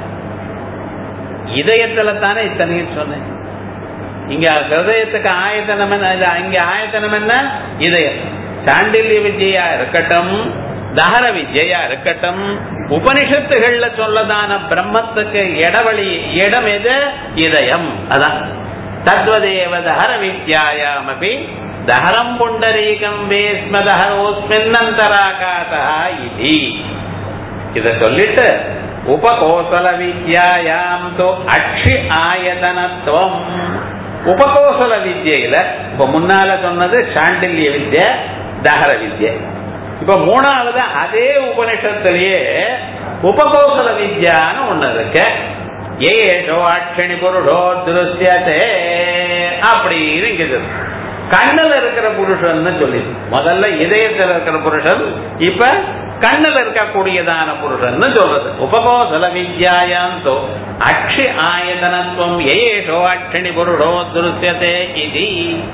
இதயத்துல தானே இத்தனையும் சொன்னேன் இங்க ஹிருதயத்துக்கு ஆயத்தனம் என்ன இங்க ஆயத்தனம் என்ன இதயம் சாண்டில்ய வித்யா இருக்கட்டும் தகர வித்யா இருக்கட்டும் உபனிஷத்துகள்ல சொல்லதான பிரம்மத்துக்கு இடவழி இடம் எது இதயம் அதான் தத்வதேவ தகர வித்யாயாமபி தஹரம் புண்டரீகம் வேஸ்ம தஹரோஸ்மின்னந்தராகாசா இது இத சொல்லிட்டு உபகோசல வித்யாயாம் தோ அக்ஷி ஆயதனத்துவம் உபகோசல வித்யில இப்ப முன்னால சொன்னது சாண்டில்ய வித்ய தஹர வித்ய இப்ப மூணாவது அதே உபனிஷத்திலேயே உபகோசல வித்யான்னு ஒண்ணு இருக்கு ஏஷோ அக்ஷணி புருஷோ திருஷ்யத்தே அப்படின்னு இங்க கண்ணுல இருக்கிற புருஷன் சொல்லி முதல்ல இதயத்தில் இருக்கிற புருஷன் இப்ப கண்ணுல இருக்கக்கூடியதான புருஷன் சொல்றது உபகோசல வித்யாயாந்தோ அக்ஷி ஆயதனத்துவம் ஏஷோ அக்ஷணி புருஷோ திருஷ்யதே இது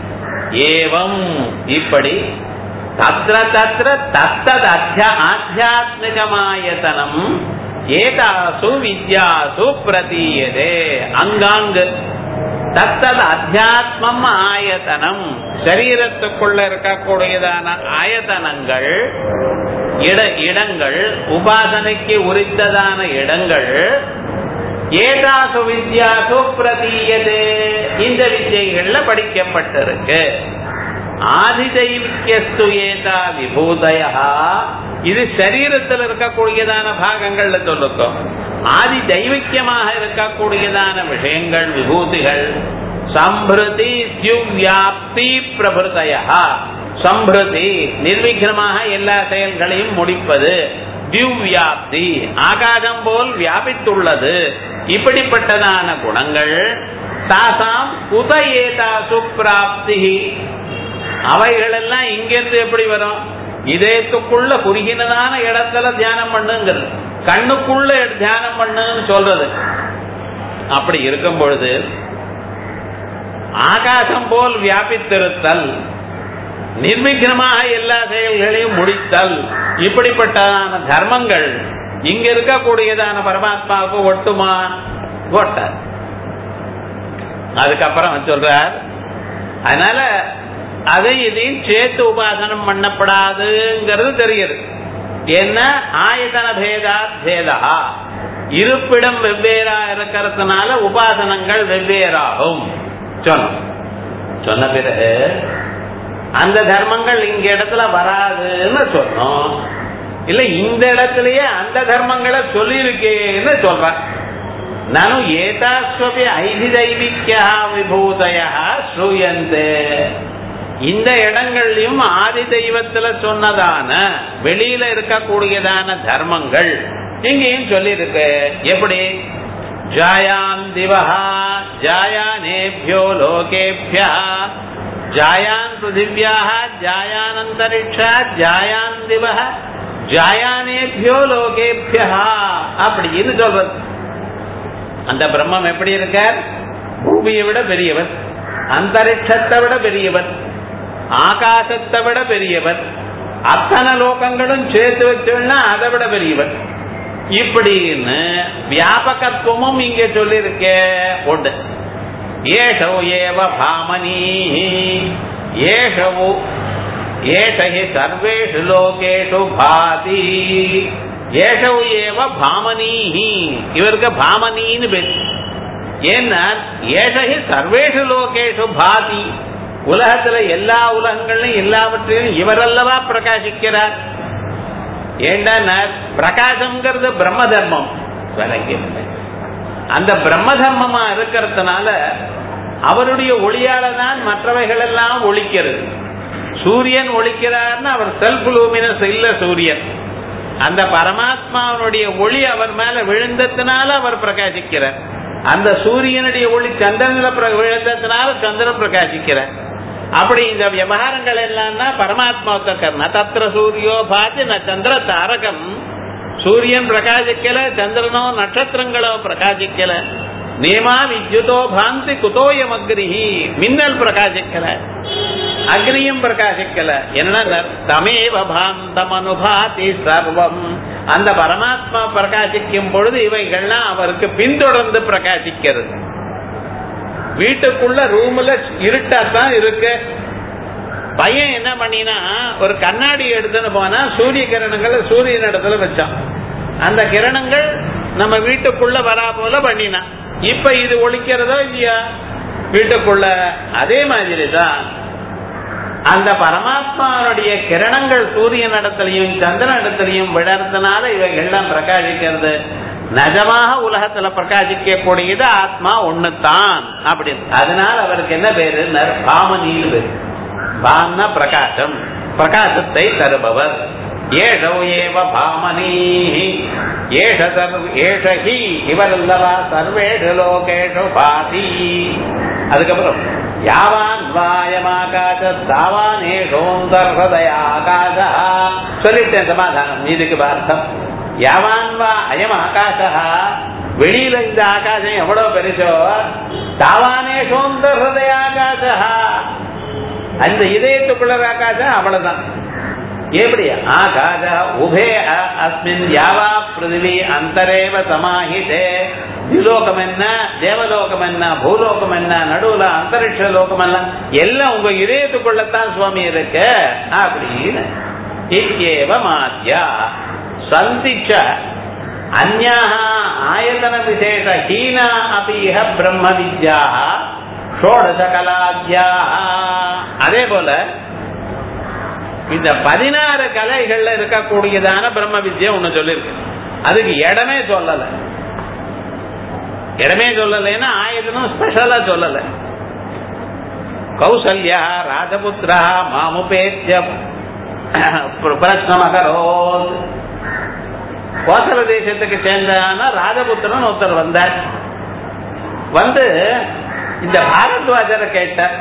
ஏவம் இப்படி தத்திர தத்திர தத்தது அத்தியா ஆத்தியாத்மிகமாயத்தனம் ஏதாசு வித்யாசு பிரதீயதே அங்காங்கு தத்தது அத்தியாத்மம் ஆயத்தனம் சரீரத்துக்குள்ள இருக்கக்கூடியதான ஆயத்தனங்கள் இட இடங்கள் உபாசனைக்கு உரித்ததான இடங்கள் ஏதாசு வித்யாசு பிரதீயதே இந்த வித்யைகள்ல படிக்கப்பட்டிருக்கு ஆதிதைவியஸ்து ஏதா விபூதயா இது சரீரத்தில் இருக்கக்கூடியதான பாகங்கள்ல சொல்லுக்கும் ஆதி தெய்வக்கியமாக இருக்கக்கூடியதான விஷயங்கள் விபூதிகள் சம்பிருதி தியுவியாப்தி பிரபுதயா சம்பிருதி நிர்விக்னமாக எல்லா செயல்களையும் முடிப்பது திவ்யாப்தி ஆகாசம் போல் வியாபித்துள்ளது இப்படிப்பட்டதான குணங்கள் தாசாம் உத ஏதாசு பிராப்தி அவைகள் எல்லாம் இங்கிருந்து எப்படி வரும் இதயத்துக்குள்ள குறுகினதான இடத்துல தியானம் பண்ணுங்கிறது கண்ணுக்குள்ள தியானம் பண்ணுன்னு சொல்றது அப்படி இருக்கும் பொழுது ஆகாசம் போல் வியாபித்திருத்தல் நிர்விக்னமாக எல்லா செயல்களையும் முடித்தல் இப்படிப்பட்டதான தர்மங்கள் இங்க இருக்கக்கூடியதான பரமாத்மாவுக்கு ஒட்டுமா ஒட்டார் அதுக்கப்புறம் சொல்றார் அதனால அதை இதையும் சேர்த்து உபாசனம் பண்ணப்படாதுங்கிறது தெரியுது என்ன ஆயதன பேதா பேதா இருப்பிடம் வெவ்வேறா இருக்கிறதுனால உபாசனங்கள் வெவ்வேறாகும் சொன்னோம் சொன்ன பிறகு அந்த தர்மங்கள் இங்க இடத்துல வராதுன்னு சொன்னோம் இல்ல இந்த இடத்துலயே அந்த தர்மங்களை சொல்லியிருக்கேன்னு சொல்றேன் நானும் ஏதாஸ்வபி ஐதிதைவிக்கா விபூதய ஸ்ரூயந்தே இந்த இடங்கள்லயும் ஆதி தெய்வத்துல சொன்னதான வெளியில இருக்கக்கூடியதான தர்மங்கள் இங்கேயும் சொல்லியிருக்கு எப்படி ஜாயான் திவஹா ஜாயானேபியோ லோகேபியா ஜாயான் பிருத்திவியாக ஜாயான் அந்தரிக்ஷா ஜாயான் திவஹ ஜாயானேபியோ லோகேபியா அப்படின்னு சொல்றது அந்த பிரம்மம் எப்படி இருக்கார் பூமியை விட பெரியவர் அந்தரிக்ஷத்தை விட பெரியவர் ஆகாசத்தை விட பெரியவர் அத்தனை லோகங்களும் சேர்த்து வச்சோம்னா அதை விட பெரியவர் இப்படின்னு வியாபகத்துவமும் இங்க சொல்லியிருக்கே உண்டு ஏஷோ ஏவ பாமனி ஏஷவு ஏஷஹி சர்வேஷு லோகேஷு பாதி ஏஷவு ஏவ பாமனீஹி இவருக்கு பாமனின்னு பேர் ஏன்னா ஏஷஹி சர்வேஷு லோகேஷு பாதி உலகத்துல எல்லா உலகங்களையும் எல்லாவற்றையும் இவரல்லவா பிரகாசிக்கிறார் ஏண்டா பிரகாசம்ங்கிறது பிரம்ம தர்மம் விலங்கி அந்த பிரம்ம தர்மமா இருக்கிறதுனால அவருடைய ஒளியால தான் மற்றவைகள் எல்லாம் ஒழிக்கிறது சூரியன் ஒழிக்கிறார்னு அவர் செல்ஃப் லூமினஸ் இல்ல சூரியன் அந்த பரமாத்மாவனுடைய ஒளி அவர் மேல விழுந்ததுனால அவர் பிரகாசிக்கிறார் அந்த சூரியனுடைய ஒளி சந்திரனில் விழுந்ததுனால சந்திரன் பிரகாசிக்கிறார் அப்படி இந்த விவகாரங்கள் எல்லாம் பரமாத்மா கர்ண தத்திர சூரியோ பாதி ந சந்திர தாரகம் சூரியன் பிரகாசிக்கல சந்திரனோ நட்சத்திரங்களோ பிரகாசிக்கல நேமா வித்யுதோ பாந்தி குதோயம் அக்னிஹி மின்னல் பிரகாசிக்கல அக்னியும் பிரகாசிக்கல என்ன தமேவ பாந்தம் அனுபாதி சர்வம் அந்த பரமாத்மா பிரகாசிக்கும் பொழுது இவைகள்லாம் அவருக்கு பின்தொடர்ந்து பிரகாசிக்கிறது வீட்டுக்குள்ள ரூம்ல இருட்டாத்தான் இருக்கு பையன் என்ன பண்ணினா ஒரு கண்ணாடி எடுத்துன்னு போனா சூரிய கிரணங்களை சூரியன் இடத்துல வச்சான் அந்த கிரணங்கள் நம்ம வீட்டுக்குள்ள வரா போல பண்ணினான் இப்ப இது ஒழிக்கிறதோ இல்லையா வீட்டுக்குள்ள அதே மாதிரி தான் அந்த பரமாத்மாவுடைய கிரணங்கள் சூரியன் இடத்துலயும் சந்திரன் இடத்துலயும் விழறதுனால இவைகள்லாம் பிரகாசிக்கிறது நிஜமாக உலகத்துல பிரகாசிக்க கூடியது ஆத்மா ஒண்ணுதான் அப்படின்னு அதனால அவருக்கு என்ன பேரு பாமனின்னு பேரு பாம்னா பிரகாசம் பிரகாசத்தை தருபவர் ஏஷவ் ஏவ பாமனி ஏஷ ஏஷஹி இவரல்லவா சர்வேஷு லோகேஷு பாதி அதுக்கப்புறம் யாவான் வாயமாகாச தாவானேஷோந்தர்ஹதய ஆகாச சொல்லிட்டேன் சமாதானம் இதுக்கு அர்த்தம் யாவான் வா அயம் ஆகாச வெளியில இந்த ஆகாசம் எவ்வளவு பெருசோ தாவானேஷோந்தர்ஹதய ஆகாச அந்த இதயத்துக்குள்ள ஆகாசம் அவ்வளவுதான் எப்படி ஆகாச உபே அஸ்மின் யாவா பிருதிவி அந்தரேவ சமாஹிதே திலோகம் என்ன தேவலோகம் என்ன பூலோகம் என்ன நடுவுல அந்தரிக்ஷ லோகம் என்ன எல்லாம் உங்க இதயத்துக்குள்ளத்தான் சுவாமி இருக்கு அப்படின்னு இக்கேவ மாத்தியா சந்திச்ச அந்யாக ஆயத்தன விசேஷ ஹீனா அபிஹ பிரம்ம வித்யா ஷோடச கலாத்யா அதே போல இந்த பதினாறு கலைகள்ல இருக்கக்கூடியதான பிரம்ம வித்யா ஒண்ணு சொல்லிருக்கு அதுக்கு இடமே சொல்லல இடமே சொல்லலைன்னா ஆயுதனும் ஸ்பெஷலா சொல்லல கௌசல்யா ராஜபுத்திரா மாமுபேத்திய பிரச்சனமகரோத் கோசல தேசத்துக்கு சேர்ந்தான ராஜபுத்திரன் ஒருத்தர் வந்தார் வந்து இந்த பாரத்வாஜரை கேட்டார்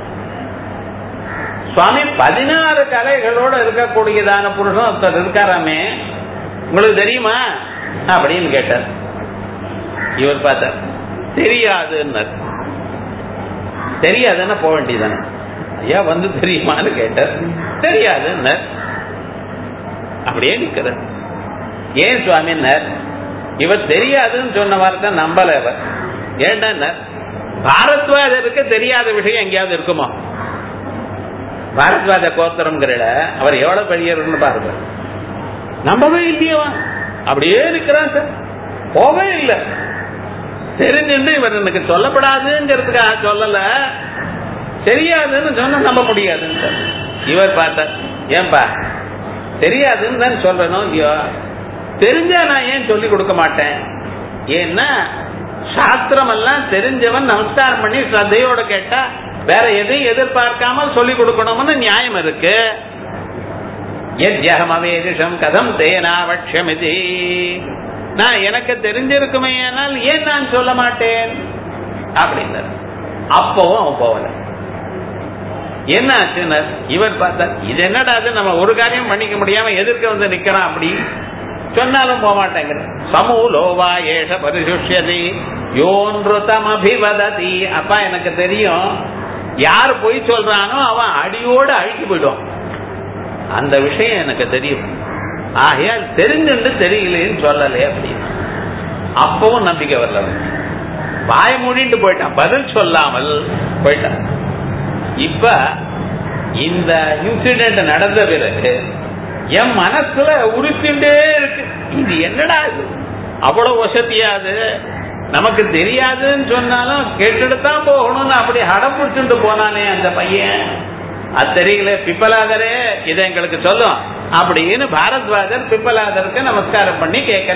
சுவாமி பதினாறு கலைகளோட இருக்கக்கூடியதான புருஷன் ஒருத்தர் இருக்காராமே உங்களுக்கு தெரியுமா அப்படின்னு கேட்டார் இவர் பார்த்தார் தெரியாதுன்னார் தெரியாதுன்னா போக வேண்டியதானே ஐயா வந்து தெரியுமான்னு கேட்டார் தெரியாதுன்னார் அப்படியே நிக்கிறார் ஏன் சுவாமின்னார் இவர் தெரியாதுன்னு சொன்ன வார்த்தை நம்பல இவர் ஏன்னா பாரத்வாஜருக்கு தெரியாத விஷயம் எங்கேயாவது இருக்குமா பாரத்வாஜ கோத்திரம்ங்கிறல அவர் எவ்வளவு பெரியவர்னு பாருங்க நம்பவே இல்லையவா அப்படியே இருக்கிறான் சார் போகவே இல்லை தெரிஞ்சுட்டு இவர் எனக்கு சொல்லப்படாதுங்கிறதுக்காக சொல்லல தெரியாதுன்னு சொன்னா நம்ப முடியாதுன்னு இவர் பார்த்தார் ஏன்பா தெரியாதுன்னு தான் சொல்றணும் இல்லையோ தெரிஞ்சா நான் ஏன் சொல்லி கொடுக்க மாட்டேன் ஏன்னா சாஸ்திரம் எல்லாம் தெரிஞ்சவன் நமஸ்காரம் பண்ணி ஸ்ரத்தையோட கேட்டா வேற எதையும் எதிர்பார்க்காமல் சொல்லி கொடுக்கணும்னு நியாயம் இருக்கு எத்யகம் அவேதிஷம் கதம் தேனாவட்சமிதி நான் எனக்கு தெரிஞ்சிருக்குமே ஆனால் ஏன் நான் சொல்ல மாட்டேன் அப்படின்னார் அப்பவும் அவன் போகல என்ன ஆச்சுன்னு இவர் பார்த்தா இது என்னடா அது நம்ம ஒரு காரியம் பண்ணிக்க முடியாம எதிர்க்க வந்து நிக்கிறான் அப்படி சொன்னாலும் போக மாட்டேங்கிற சமூலோவா ஏஷ பரிசுஷ்யதி யோன்றுதம் அபிவததி அப்பா எனக்கு தெரியும் யார் பொய் சொல்றானோ அவன் அடியோடு அழிச்சு போயிடுவான் அந்த விஷயம் எனக்கு தெரியும் ஆகையால் தெரிஞ்சுண்டு தெரியலேன்னு சொல்லலே அப்படின்னு அப்பவும் நம்பிக்கை வரல வாய மூடிட்டு போயிட்டான் பதில் சொல்லாமல் போயிட்டான் இப்ப இந்த இன்சிடென்ட் நடந்த பிறகு என் மனசுல உறுத்திண்டே இருக்கு இது என்னடா இது அவ்வளவு வசதியாது நமக்கு தெரியாதுன்னு சொன்னாலும் கேட்டுட்டு தான் போகணும்னு அப்படி அடம் பிடிச்சுட்டு போனானே அந்த பையன் அது தெரியல பிப்பலாதரே இதை எங்களுக்கு சொல்லும் அப்படின்னு பாரத்வாஜர் பிப்பலாதருக்கு நமஸ்காரம் பண்ணி கேட்கிற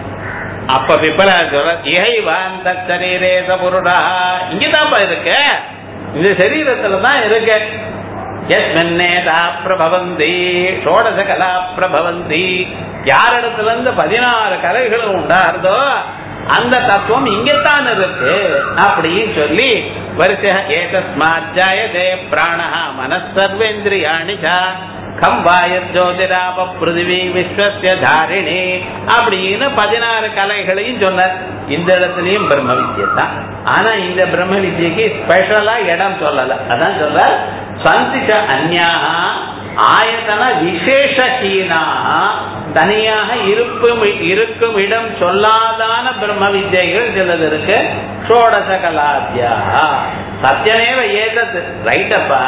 அப்ப பிப்பலாதர் இகைவாந்த சரீரேச புருடா இங்கதான்ப்பா இருக்க இந்த சரீரத்துல தான் இருக்க எஸ்மென்னேதா பிரபவந்தி ஷோடச கலா பிரபவந்தி யாரிடத்துல இருந்து பதினாறு கலைகளும் உண்டாருதோ அந்த தத்துவம் இங்கத்தான் இருக்கு அப்படின்னு சொல்லி வரிசை ஏதஸ்மாத் ஜாயதே பிராண மனசர்வேந்திரியாணி கம்பாய ஜோதிராப பிருதிவி விஸ்வசிய தாரிணி அப்படின்னு பதினாறு கலைகளையும் சொன்னார் இந்த இடத்துலயும் பிரம்ம வித்யை தான் ஆனா இந்த பிரம்ம வித்யக்கு ஸ்பெஷலா இடம் சொல்லல அதான் சொல்ற சந்திச்ச அந்யாக ஆயத்தன விசேஷஹீனாக தனியாக இருப்பும் இருக்கும் இடம் சொல்லாதான பிரம்ம வித்யைகள் சிலது இருக்கு ஷோடச கலாத்தியா சத்தியமேவ ஏதத் ரைட்டப்பா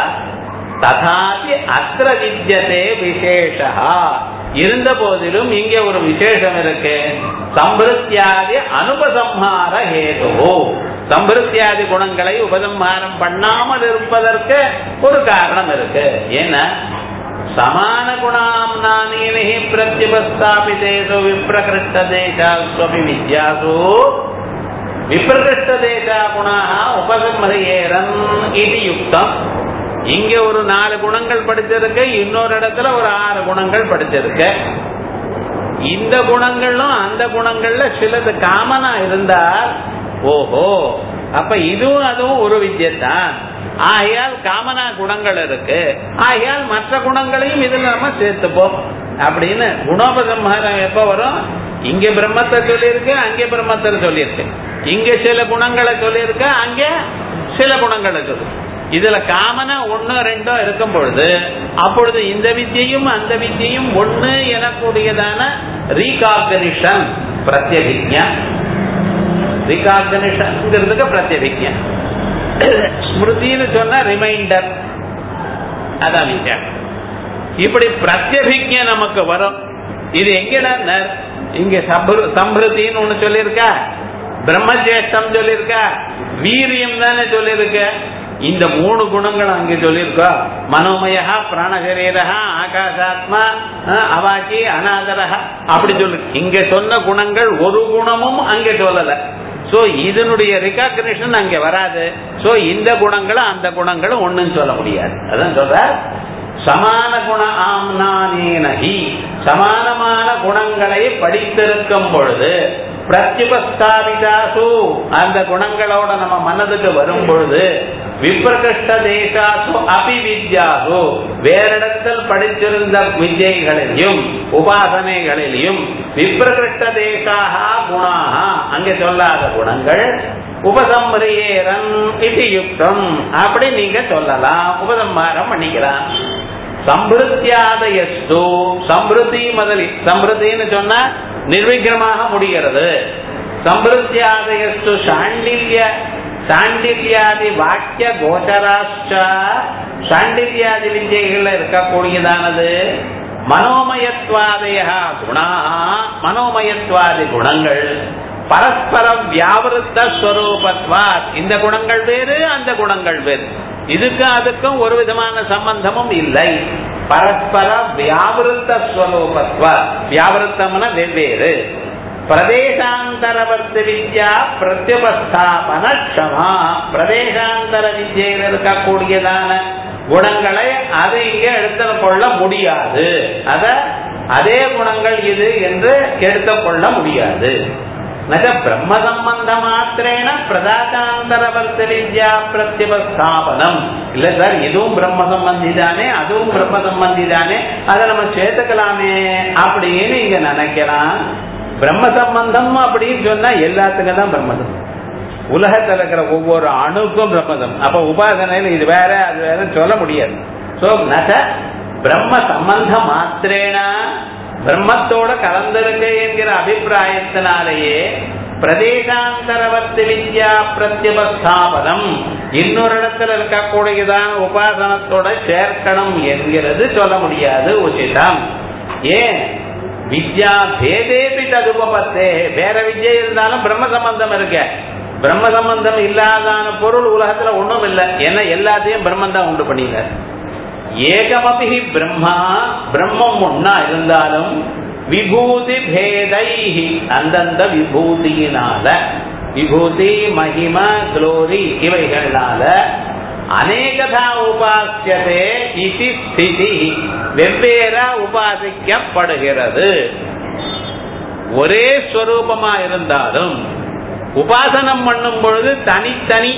ததாபி அத்திர வித்தியதே விசேஷா இருந்த போதிலும் இங்கே ஒரு விசேஷம் இருக்கு சம்பிருத்தியாதி அனுபசம்ஹார ஹேதுவோ சம்பிருத்தியாதி குணங்களை உபசம்ஹாரம் பண்ணாமல் இருப்பதற்கு ஒரு காரணம் இருக்கு ஏன்னா சமான குணாம் நானீனி பிரத்யுபஸ்தாபிதேசு விப்ரகிருஷ்ட தேசாஸ்வபி வித்யாசு விப்ரகிருஷ்ட தேசா குணா உபசம்ஹரியேரன் இது யுக்தம் இங்க ஒரு நாலு குணங்கள் படிச்சிருக்கு இன்னொரு இடத்துல ஒரு ஆறு குணங்கள் படிச்சிருக்கு இந்த குணங்களும் அந்த குணங்கள்ல சிலது காமனா இருந்தால் ஓஹோ அப்ப இதுவும் அதுவும் ஒரு வித்தியத்தான் ஆகையால் காமனா குணங்கள் இருக்கு ஆகையால் மற்ற குணங்களையும் இதுல நம்ம சேர்த்துப்போம் அப்படின்னு குணோபசம்ஹாரம் எப்ப வரும் இங்க பிரம்மத்தை சொல்லியிருக்கு அங்கே பிரம்மத்தை சொல்லியிருக்கு இங்க சில குணங்களை சொல்லியிருக்கு அங்கே சில குணங்களை சொல்லு இதுல காமனா ஒன்னு ரெண்டோ இருக்கும் பொழுது அப்பொழுது இந்த வித்தியையும் அந்த வித்தியையும் ஒண்ணு எனக்கூடியதான ரீகாக்னிஷன் பிரத்யபிக்யா ரீகாக்னிஷன்ங்கிறதுக்கு பிரத்யபிக்யா ஸ்மிருதின்னு சொன்னா ரிமைண்டர் அதான் வித்தியம் இப்படி பிரத்யபிக்ய நமக்கு வரும் இது எங்கடா இங்க சம்பிருத்தின்னு ஒண்ணு சொல்லியிருக்கா பிரம்மஜேஷ்டம் சொல்லியிருக்கா வீரியம் தானே சொல்லியிருக்க இந்த மூணு குணங்கள் அங்கே சொல்லியிருக்கா மனோமயா பிராணசரீரா ஆகாசாத்மா அவாச்சி அநாதரா அப்படி சொல்லு இங்க சொன்ன குணங்கள் ஒரு குணமும் அங்கே சொல்லல சோ இதனுடைய ரிகாக்னிஷன் அங்க வராது சோ இந்த குணங்களும் அந்த குணங்களும் ஒண்ணுன்னு சொல்ல முடியாது அதான் சொல்ற சமான குண ஆம்னானேனஹி சமானமான குணங்களை படித்திருக்கும் பொழுது பிரத்யுபஸ்தாபிதாசு அந்த குணங்களோட நம்ம மனதுக்கு வரும் பொழுது விப்ரகிருஷ்ட தேசாசு அபிவித்யாசு வேறிடத்தில் படித்திருந்த வித்யைகளிலும் உபாசனைகளிலும் விப்ரகிருஷ்ட தேசாக குணாக அங்கே சொல்லாத குணங்கள் உபசம்ஹரியேரன் இது யுக்தம் அப்படி நீங்க சொல்லலாம் உபசம்ஹாரம் பண்ணிக்கலாம் சம்பிருத்தியாதயஸ்து சம்பிருத்தி முதலி சம்பிருத்தின்னு சொன்னா நிர்விக்ரமாக முடிகிறது சம்பிருத்தியாதயஸ்து சாண்டில்ய சாண்டில்யாதி வாக்கிய கோச்சராச்ச சாண்டில்யாதி வித்யைகள்ல இருக்கக்கூடியதானது மனோமயத்வாதய குணா மனோமயத்வாதி குணங்கள் பரஸ்பர வியாவிருத்த ஸ்வரூபத்வாத் இந்த குணங்கள் வேறு அந்த குணங்கள் வேறு இதுக்கும் அதுக்கும் ஒரு விதமான சம்பந்தமும் இல்லை பரஸ்பர வியாவிருத்த ஸ்வரூபத்வாத் வியாவிருத்தம்னா வெவ்வேறு பிரதேசாந்தரவர்த்தி வித்யா பிரத்யுபஸ்தாபன க்ஷமா பிரதேசாந்தர வித்யையில் இருக்கக்கூடியதான குணங்களை அதை இங்க எடுத்துக் கொள்ள முடியாது அத அதே குணங்கள் இது என்று எடுத்துக் கொள்ள முடியாது நக பிரம்ம சம்பந்த மாத்திரேன பிரதாசாந்தரவர்த்தி வித்யா பிரத்யுபஸ்தாபனம் இல்ல சார் இதுவும் பிரம்ம சம்பந்தி தானே அதுவும் பிரம்ம சம்பந்தி தானே அதை நம்ம சேர்த்துக்கலாமே அப்படின்னு இங்க நினைக்கலாம் பிரம்ம சம்பந்தம் அப்படின்னு சொன்னா எல்லாத்துக்கும் தான் பிரம்மதம் உலகத்தில் இருக்கிற ஒவ்வொரு அணுக்கும் பிரம்மதம் அப்ப உபாசனையில இது வேற அது வேற சொல்ல முடியாது சோ நக பிரம்ம சம்பந்தம் மாத்திரேனா பிரம்மத்தோட கலந்திருக்கு என்கிற அபிப்பிராயத்தினாலேயே பிரதேசாந்தரவர்த்தி வித்யா பிரத்யபஸ்தாபனம் இன்னொரு இடத்துல இருக்கக்கூடியதான உபாசனத்தோட சேர்க்கணும் என்கிறது சொல்ல முடியாது உச்சிதம் ஏன் வித்யா பேதேபி ததுபத்தே வேற வித்யை இருந்தாலும் பிரம்ம சம்பந்தம் இருக்க பிரம்ம சம்பந்தம் இல்லாதான பொருள் உலகத்துல ஒண்ணும் இல்லை ஏன்னா எல்லாத்தையும் பிரம்மன் தான் உண்டு பண்ணினார் ஏகமபி பிரம்மா பிரம்மம் ஒன்னா இருந்தாலும் விபூதி பேதை அந்தந்த விபூதியினால விபூதி மகிம குளோரி இவைகளால அநேகதா உபாசியதே இது ஸ்திதி வெவ்வேறா உபாசிக்கப்படுகிறது ஒரே ஸ்வரூபமா இருந்தாலும் உபாசனம் பண்ணும் பொழுது தனித்தனி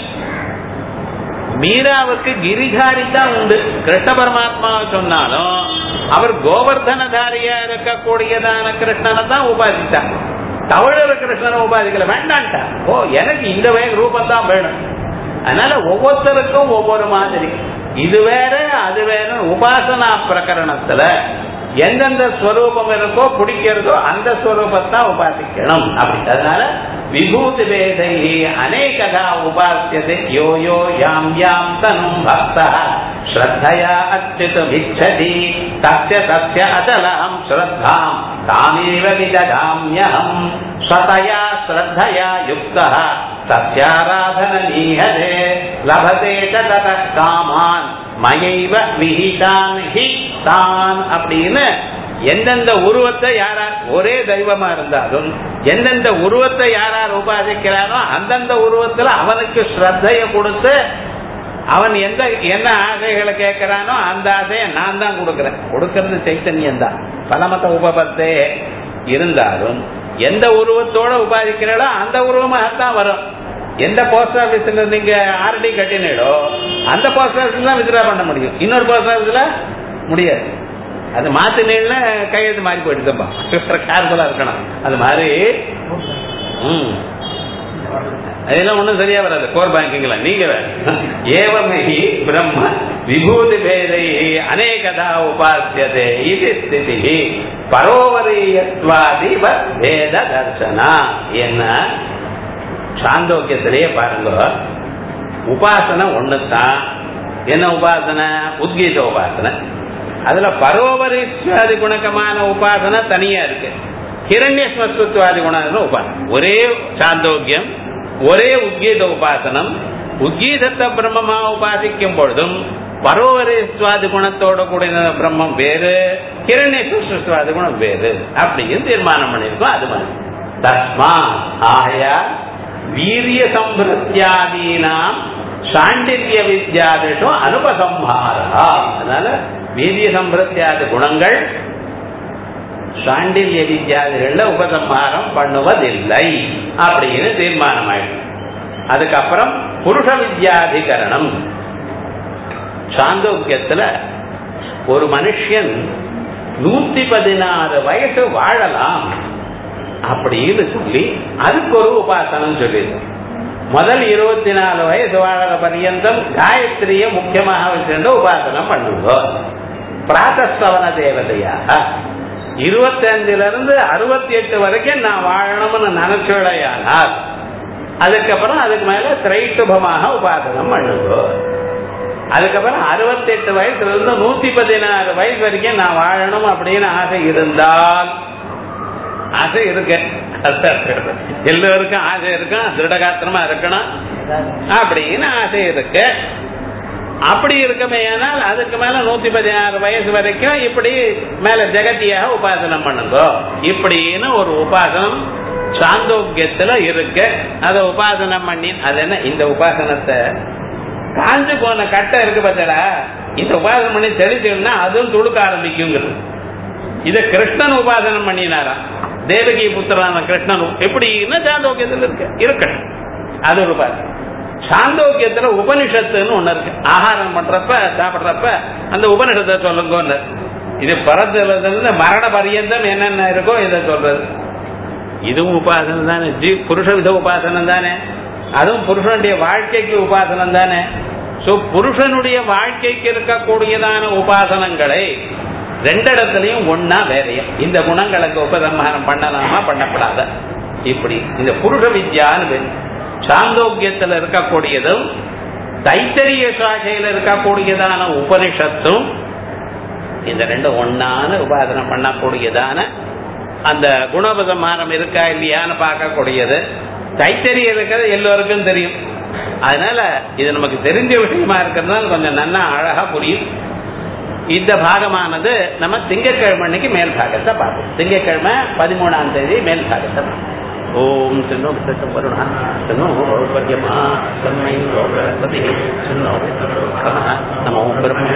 மீராவுக்கு கிரிதாரி தான் உண்டு கிருஷ்ண பரமாத்மாவை சொன்னாலும் அவர் கோவர்தனதாரியா இருக்கக்கூடியதான கிருஷ்ணனை தான் உபாசித்தார் தவழர் கிருஷ்ணனை உபாதிக்கல வேண்டான்ட்டா ஓ எனக்கு இந்த வே ரூபம் தான் வேணும் அதனால ஒவ்வொருத்தருக்கும் ஒவ்வொரு மாதிரி இது வேற அது வேற உபாசனா பிரகரணத்துல எந்தெந்த ஸ்வரூபம் இருக்கோ பிடிக்கிறதோ அந்த ஸ்வரூபத்தான் உபாசிக்கணும் அப்படி அதனால விபூதி வேதை அநேகதா உபாசியது யோ யோ யாம் யாம் தனும் பக்த ஸ்ரத்தையா அச்சுதமிச்சதி தஸ்ய தஸ்ய அச்சலாம் ஸ்ரத்தாம் தாமேவ விததாம்யஹம் ஸ்வதயா ஸ்ரத்தையா யுக்தः தஸ்யாராதன நீஹதே லபதே தத காமான் மயைவ விஹிதான் ஹி தான் அப்படின்னு எந்தெந்த உருவத்தை யாரார் ஒரே தெய்வமா இருந்தாலும் எந்தெந்த உருவத்தை யாரார் உபாதிக்கிறானோ அந்தந்த உருவத்துல அவனுக்கு ஸ்ரத்தைய கொடுத்து அவன் எந்த என்ன ஆசைகளை கேட்கிறானோ அந்த ஆசையை நான் தான் கொடுக்கிறேன் கொடுக்கறது சைத்தன்யம் தான் பலமத்த உபபத்தே இருந்தாலும் எந்த உருவத்தோட உபாதிக்கிறாளோ அந்த உருவமாகத்தான் வரும் எந்த போஸ்ட் ஆபீஸ்ல நீங்க ஆர்டி கட்டினீடோ அந்த போஸ்ட் ஆபீஸ்ல தான் வித்ரா பண்ண முடியும் இன்னொரு போஸ்ட் ஆபீஸ்ல முடியாது அது மாத்தினீங்கன்னா கையெழுத்து மாறி போயிடுதுப்பா கேர்ஃபுல்லா இருக்கணும் அது மாதிரி ம் அதெல்லாம் ஒண்ணும் சரியா வராது கோர் பேங்கிங்ல நீங்க ஏவமே பிரம்ம விபூதி பேதை அநேகதா உபாசியதே இது ஸ்திதி பரோவரியத்வாதி வேத தர்சனா என்ன சாந்தோக்கியத்திலேயே பாருங்க உபாசனை ஒண்ணுதான் என்ன உபாசனை உத்கீத உபாசனை அதுல பரோபரிஸ்வாதி குணக்கமான உபாசனை தனியா இருக்கு ஹிரண்யஸ்மஸ்துவாதி குணம் உபாசனை ஒரே சாந்தோக்கியம் ஒரே உத்கீத உபாசனம் உத்கீதத்தை பிரம்மமா உபாசிக்கும் பொழுதும் பரோவரேஸ்வாதி குணத்தோட கூடிய பிரம்மம் வேறு ஹிரண்யஸ்மஸ்துவாதி குணம் வேறு அப்படின்னு தீர்மானம் பண்ணிருக்கோம் அது மாதிரி தஸ்மா ஆகையா வீரிய சம்பிரத்தியாதீனாம் சாண்டில்ய வித்யாதிஷம் அனுபசம்ஹாரா அதனால வீரிய சம்பிரத்தியாதி குணங்கள் சாண்டில்ய வித்யாதிகள்ல உபசம்ஹாரம் பண்ணுவதில்லை அப்படின்னு தீர்மானம் ஆயிடும் அதுக்கப்புறம் புருஷ வித்யாதிகரணம் சாந்தோக்கியத்துல ஒரு மனுஷன் நூத்தி பதினாறு வயசு வாழலாம் அப்படின்னு சொல்லி அதுக்கு ஒரு உபாசனம் சொல்லிடு முதல் இருபத்தி நாலு வயசு வாழற பர்யந்தம் காயத்ரிய முக்கியமாக வச்சிருந்த உபாசனம் பண்ணுவோம் பிராத்தஸ்தவன தேவதையாக இருபத்தி அஞ்சுல இருந்து அறுபத்தி எட்டு வரைக்கும் நான் வாழணும்னு நினைச்சோடையானால் அதுக்கப்புறம் அதுக்கு மேல திரைட்டுபமாக உபாசனம் பண்ணுவோம் அதுக்கப்புறம் அறுபத்தெட்டு வயசுல இருந்து நூத்தி பதினாறு வயசு வரைக்கும் நான் வாழணும் அப்படின்னு ஆசை இருந்தால் ஆசை இருக்கு எல்லோருக்கும் ஆசை இருக்கும் திருடகாத்திரமா இருக்கணும் அப்படின்னு ஆசை இருக்கு அப்படி இருக்குமே ஆனால் அதுக்கு மேல நூத்தி பதினாறு வயசு வரைக்கும் இப்படி மேல ஜெகத்தியாக உபாசனம் பண்ணுங்க இப்படின்னு ஒரு உபாசனம் சாந்தோக்கியத்துல இருக்கு அத உபாசனம் பண்ணி அது என்ன இந்த உபாசனத்தை காஞ்சு போன கட்டை இருக்கு பார்த்தடா இந்த உபாசனம் பண்ணி தெளிச்சோம்னா அதுவும் துடுக்க ஆரம்பிக்குங்கிறது இத கிருஷ்ணன் உபாசனம் பண்ணினாராம் தேவகி புத்திரான கிருஷ்ணன் எப்படின்னா சாந்தோக்கியத்துல இருக்கு இருக்கட்டும் அது ஒரு உபாசனம் சாந்தோக்கியத்துல உபனிஷத்துன்னு ஒண்ணு இருக்கு ஆகாரம் பண்றப்ப சாப்பிடுறப்ப அந்த உபனிஷத்தை சொல்லுங்க இது பிறந்ததுல இருந்து மரண பரியந்தம் என்னென்ன இருக்கோ இதை சொல்றது இதுவும் உபாசனம் தானே ஜீ புருஷ வித உபாசனம் தானே அதுவும் புருஷனுடைய வாழ்க்கைக்கு உபாசனம் தானே சோ புருஷனுடைய வாழ்க்கைக்கு இருக்கக்கூடியதான உபாசனங்களை ரெண்டு இடத்துலயும் ஒன்னா வேறையும் இந்த குணங்களுக்கு உபசம்ஹாரம் பண்ணலாமா பண்ணப்படாத இப்படி இந்த புருஷ வித்யான்னு பேரு சாந்தோக்கியத்தில் இருக்கக்கூடியதும் தைத்தரிய சாகையில் இருக்கக்கூடியதான உபனிஷத்தும் இந்த ரெண்டு ஒன்னான உபாசனம் பண்ணக்கூடியதான அந்த குணபதமானம் இருக்கா இல்லையான்னு பார்க்கக்கூடியது தைத்தறிய இருக்கிறது எல்லோருக்கும் தெரியும் அதனால இது நமக்கு தெரிஞ்ச விஷயமா இருக்கிறதுனால கொஞ்சம் நல்லா அழகா புரியும் இந்த பாகமானது நம்ம திங்கட்கிழமை அன்னைக்கு மேல் பாகத்தை பார்ப்போம் திங்கட்கிழமை பதிமூணாம் தேதி மேல் பாகத்தை பார்ப்போம் ஓம் சின்னோ விசேஷம் வருணா சின்னோ பர்யமா தன்மை ரோகபதி சின்னோ நமோ பிரம்ம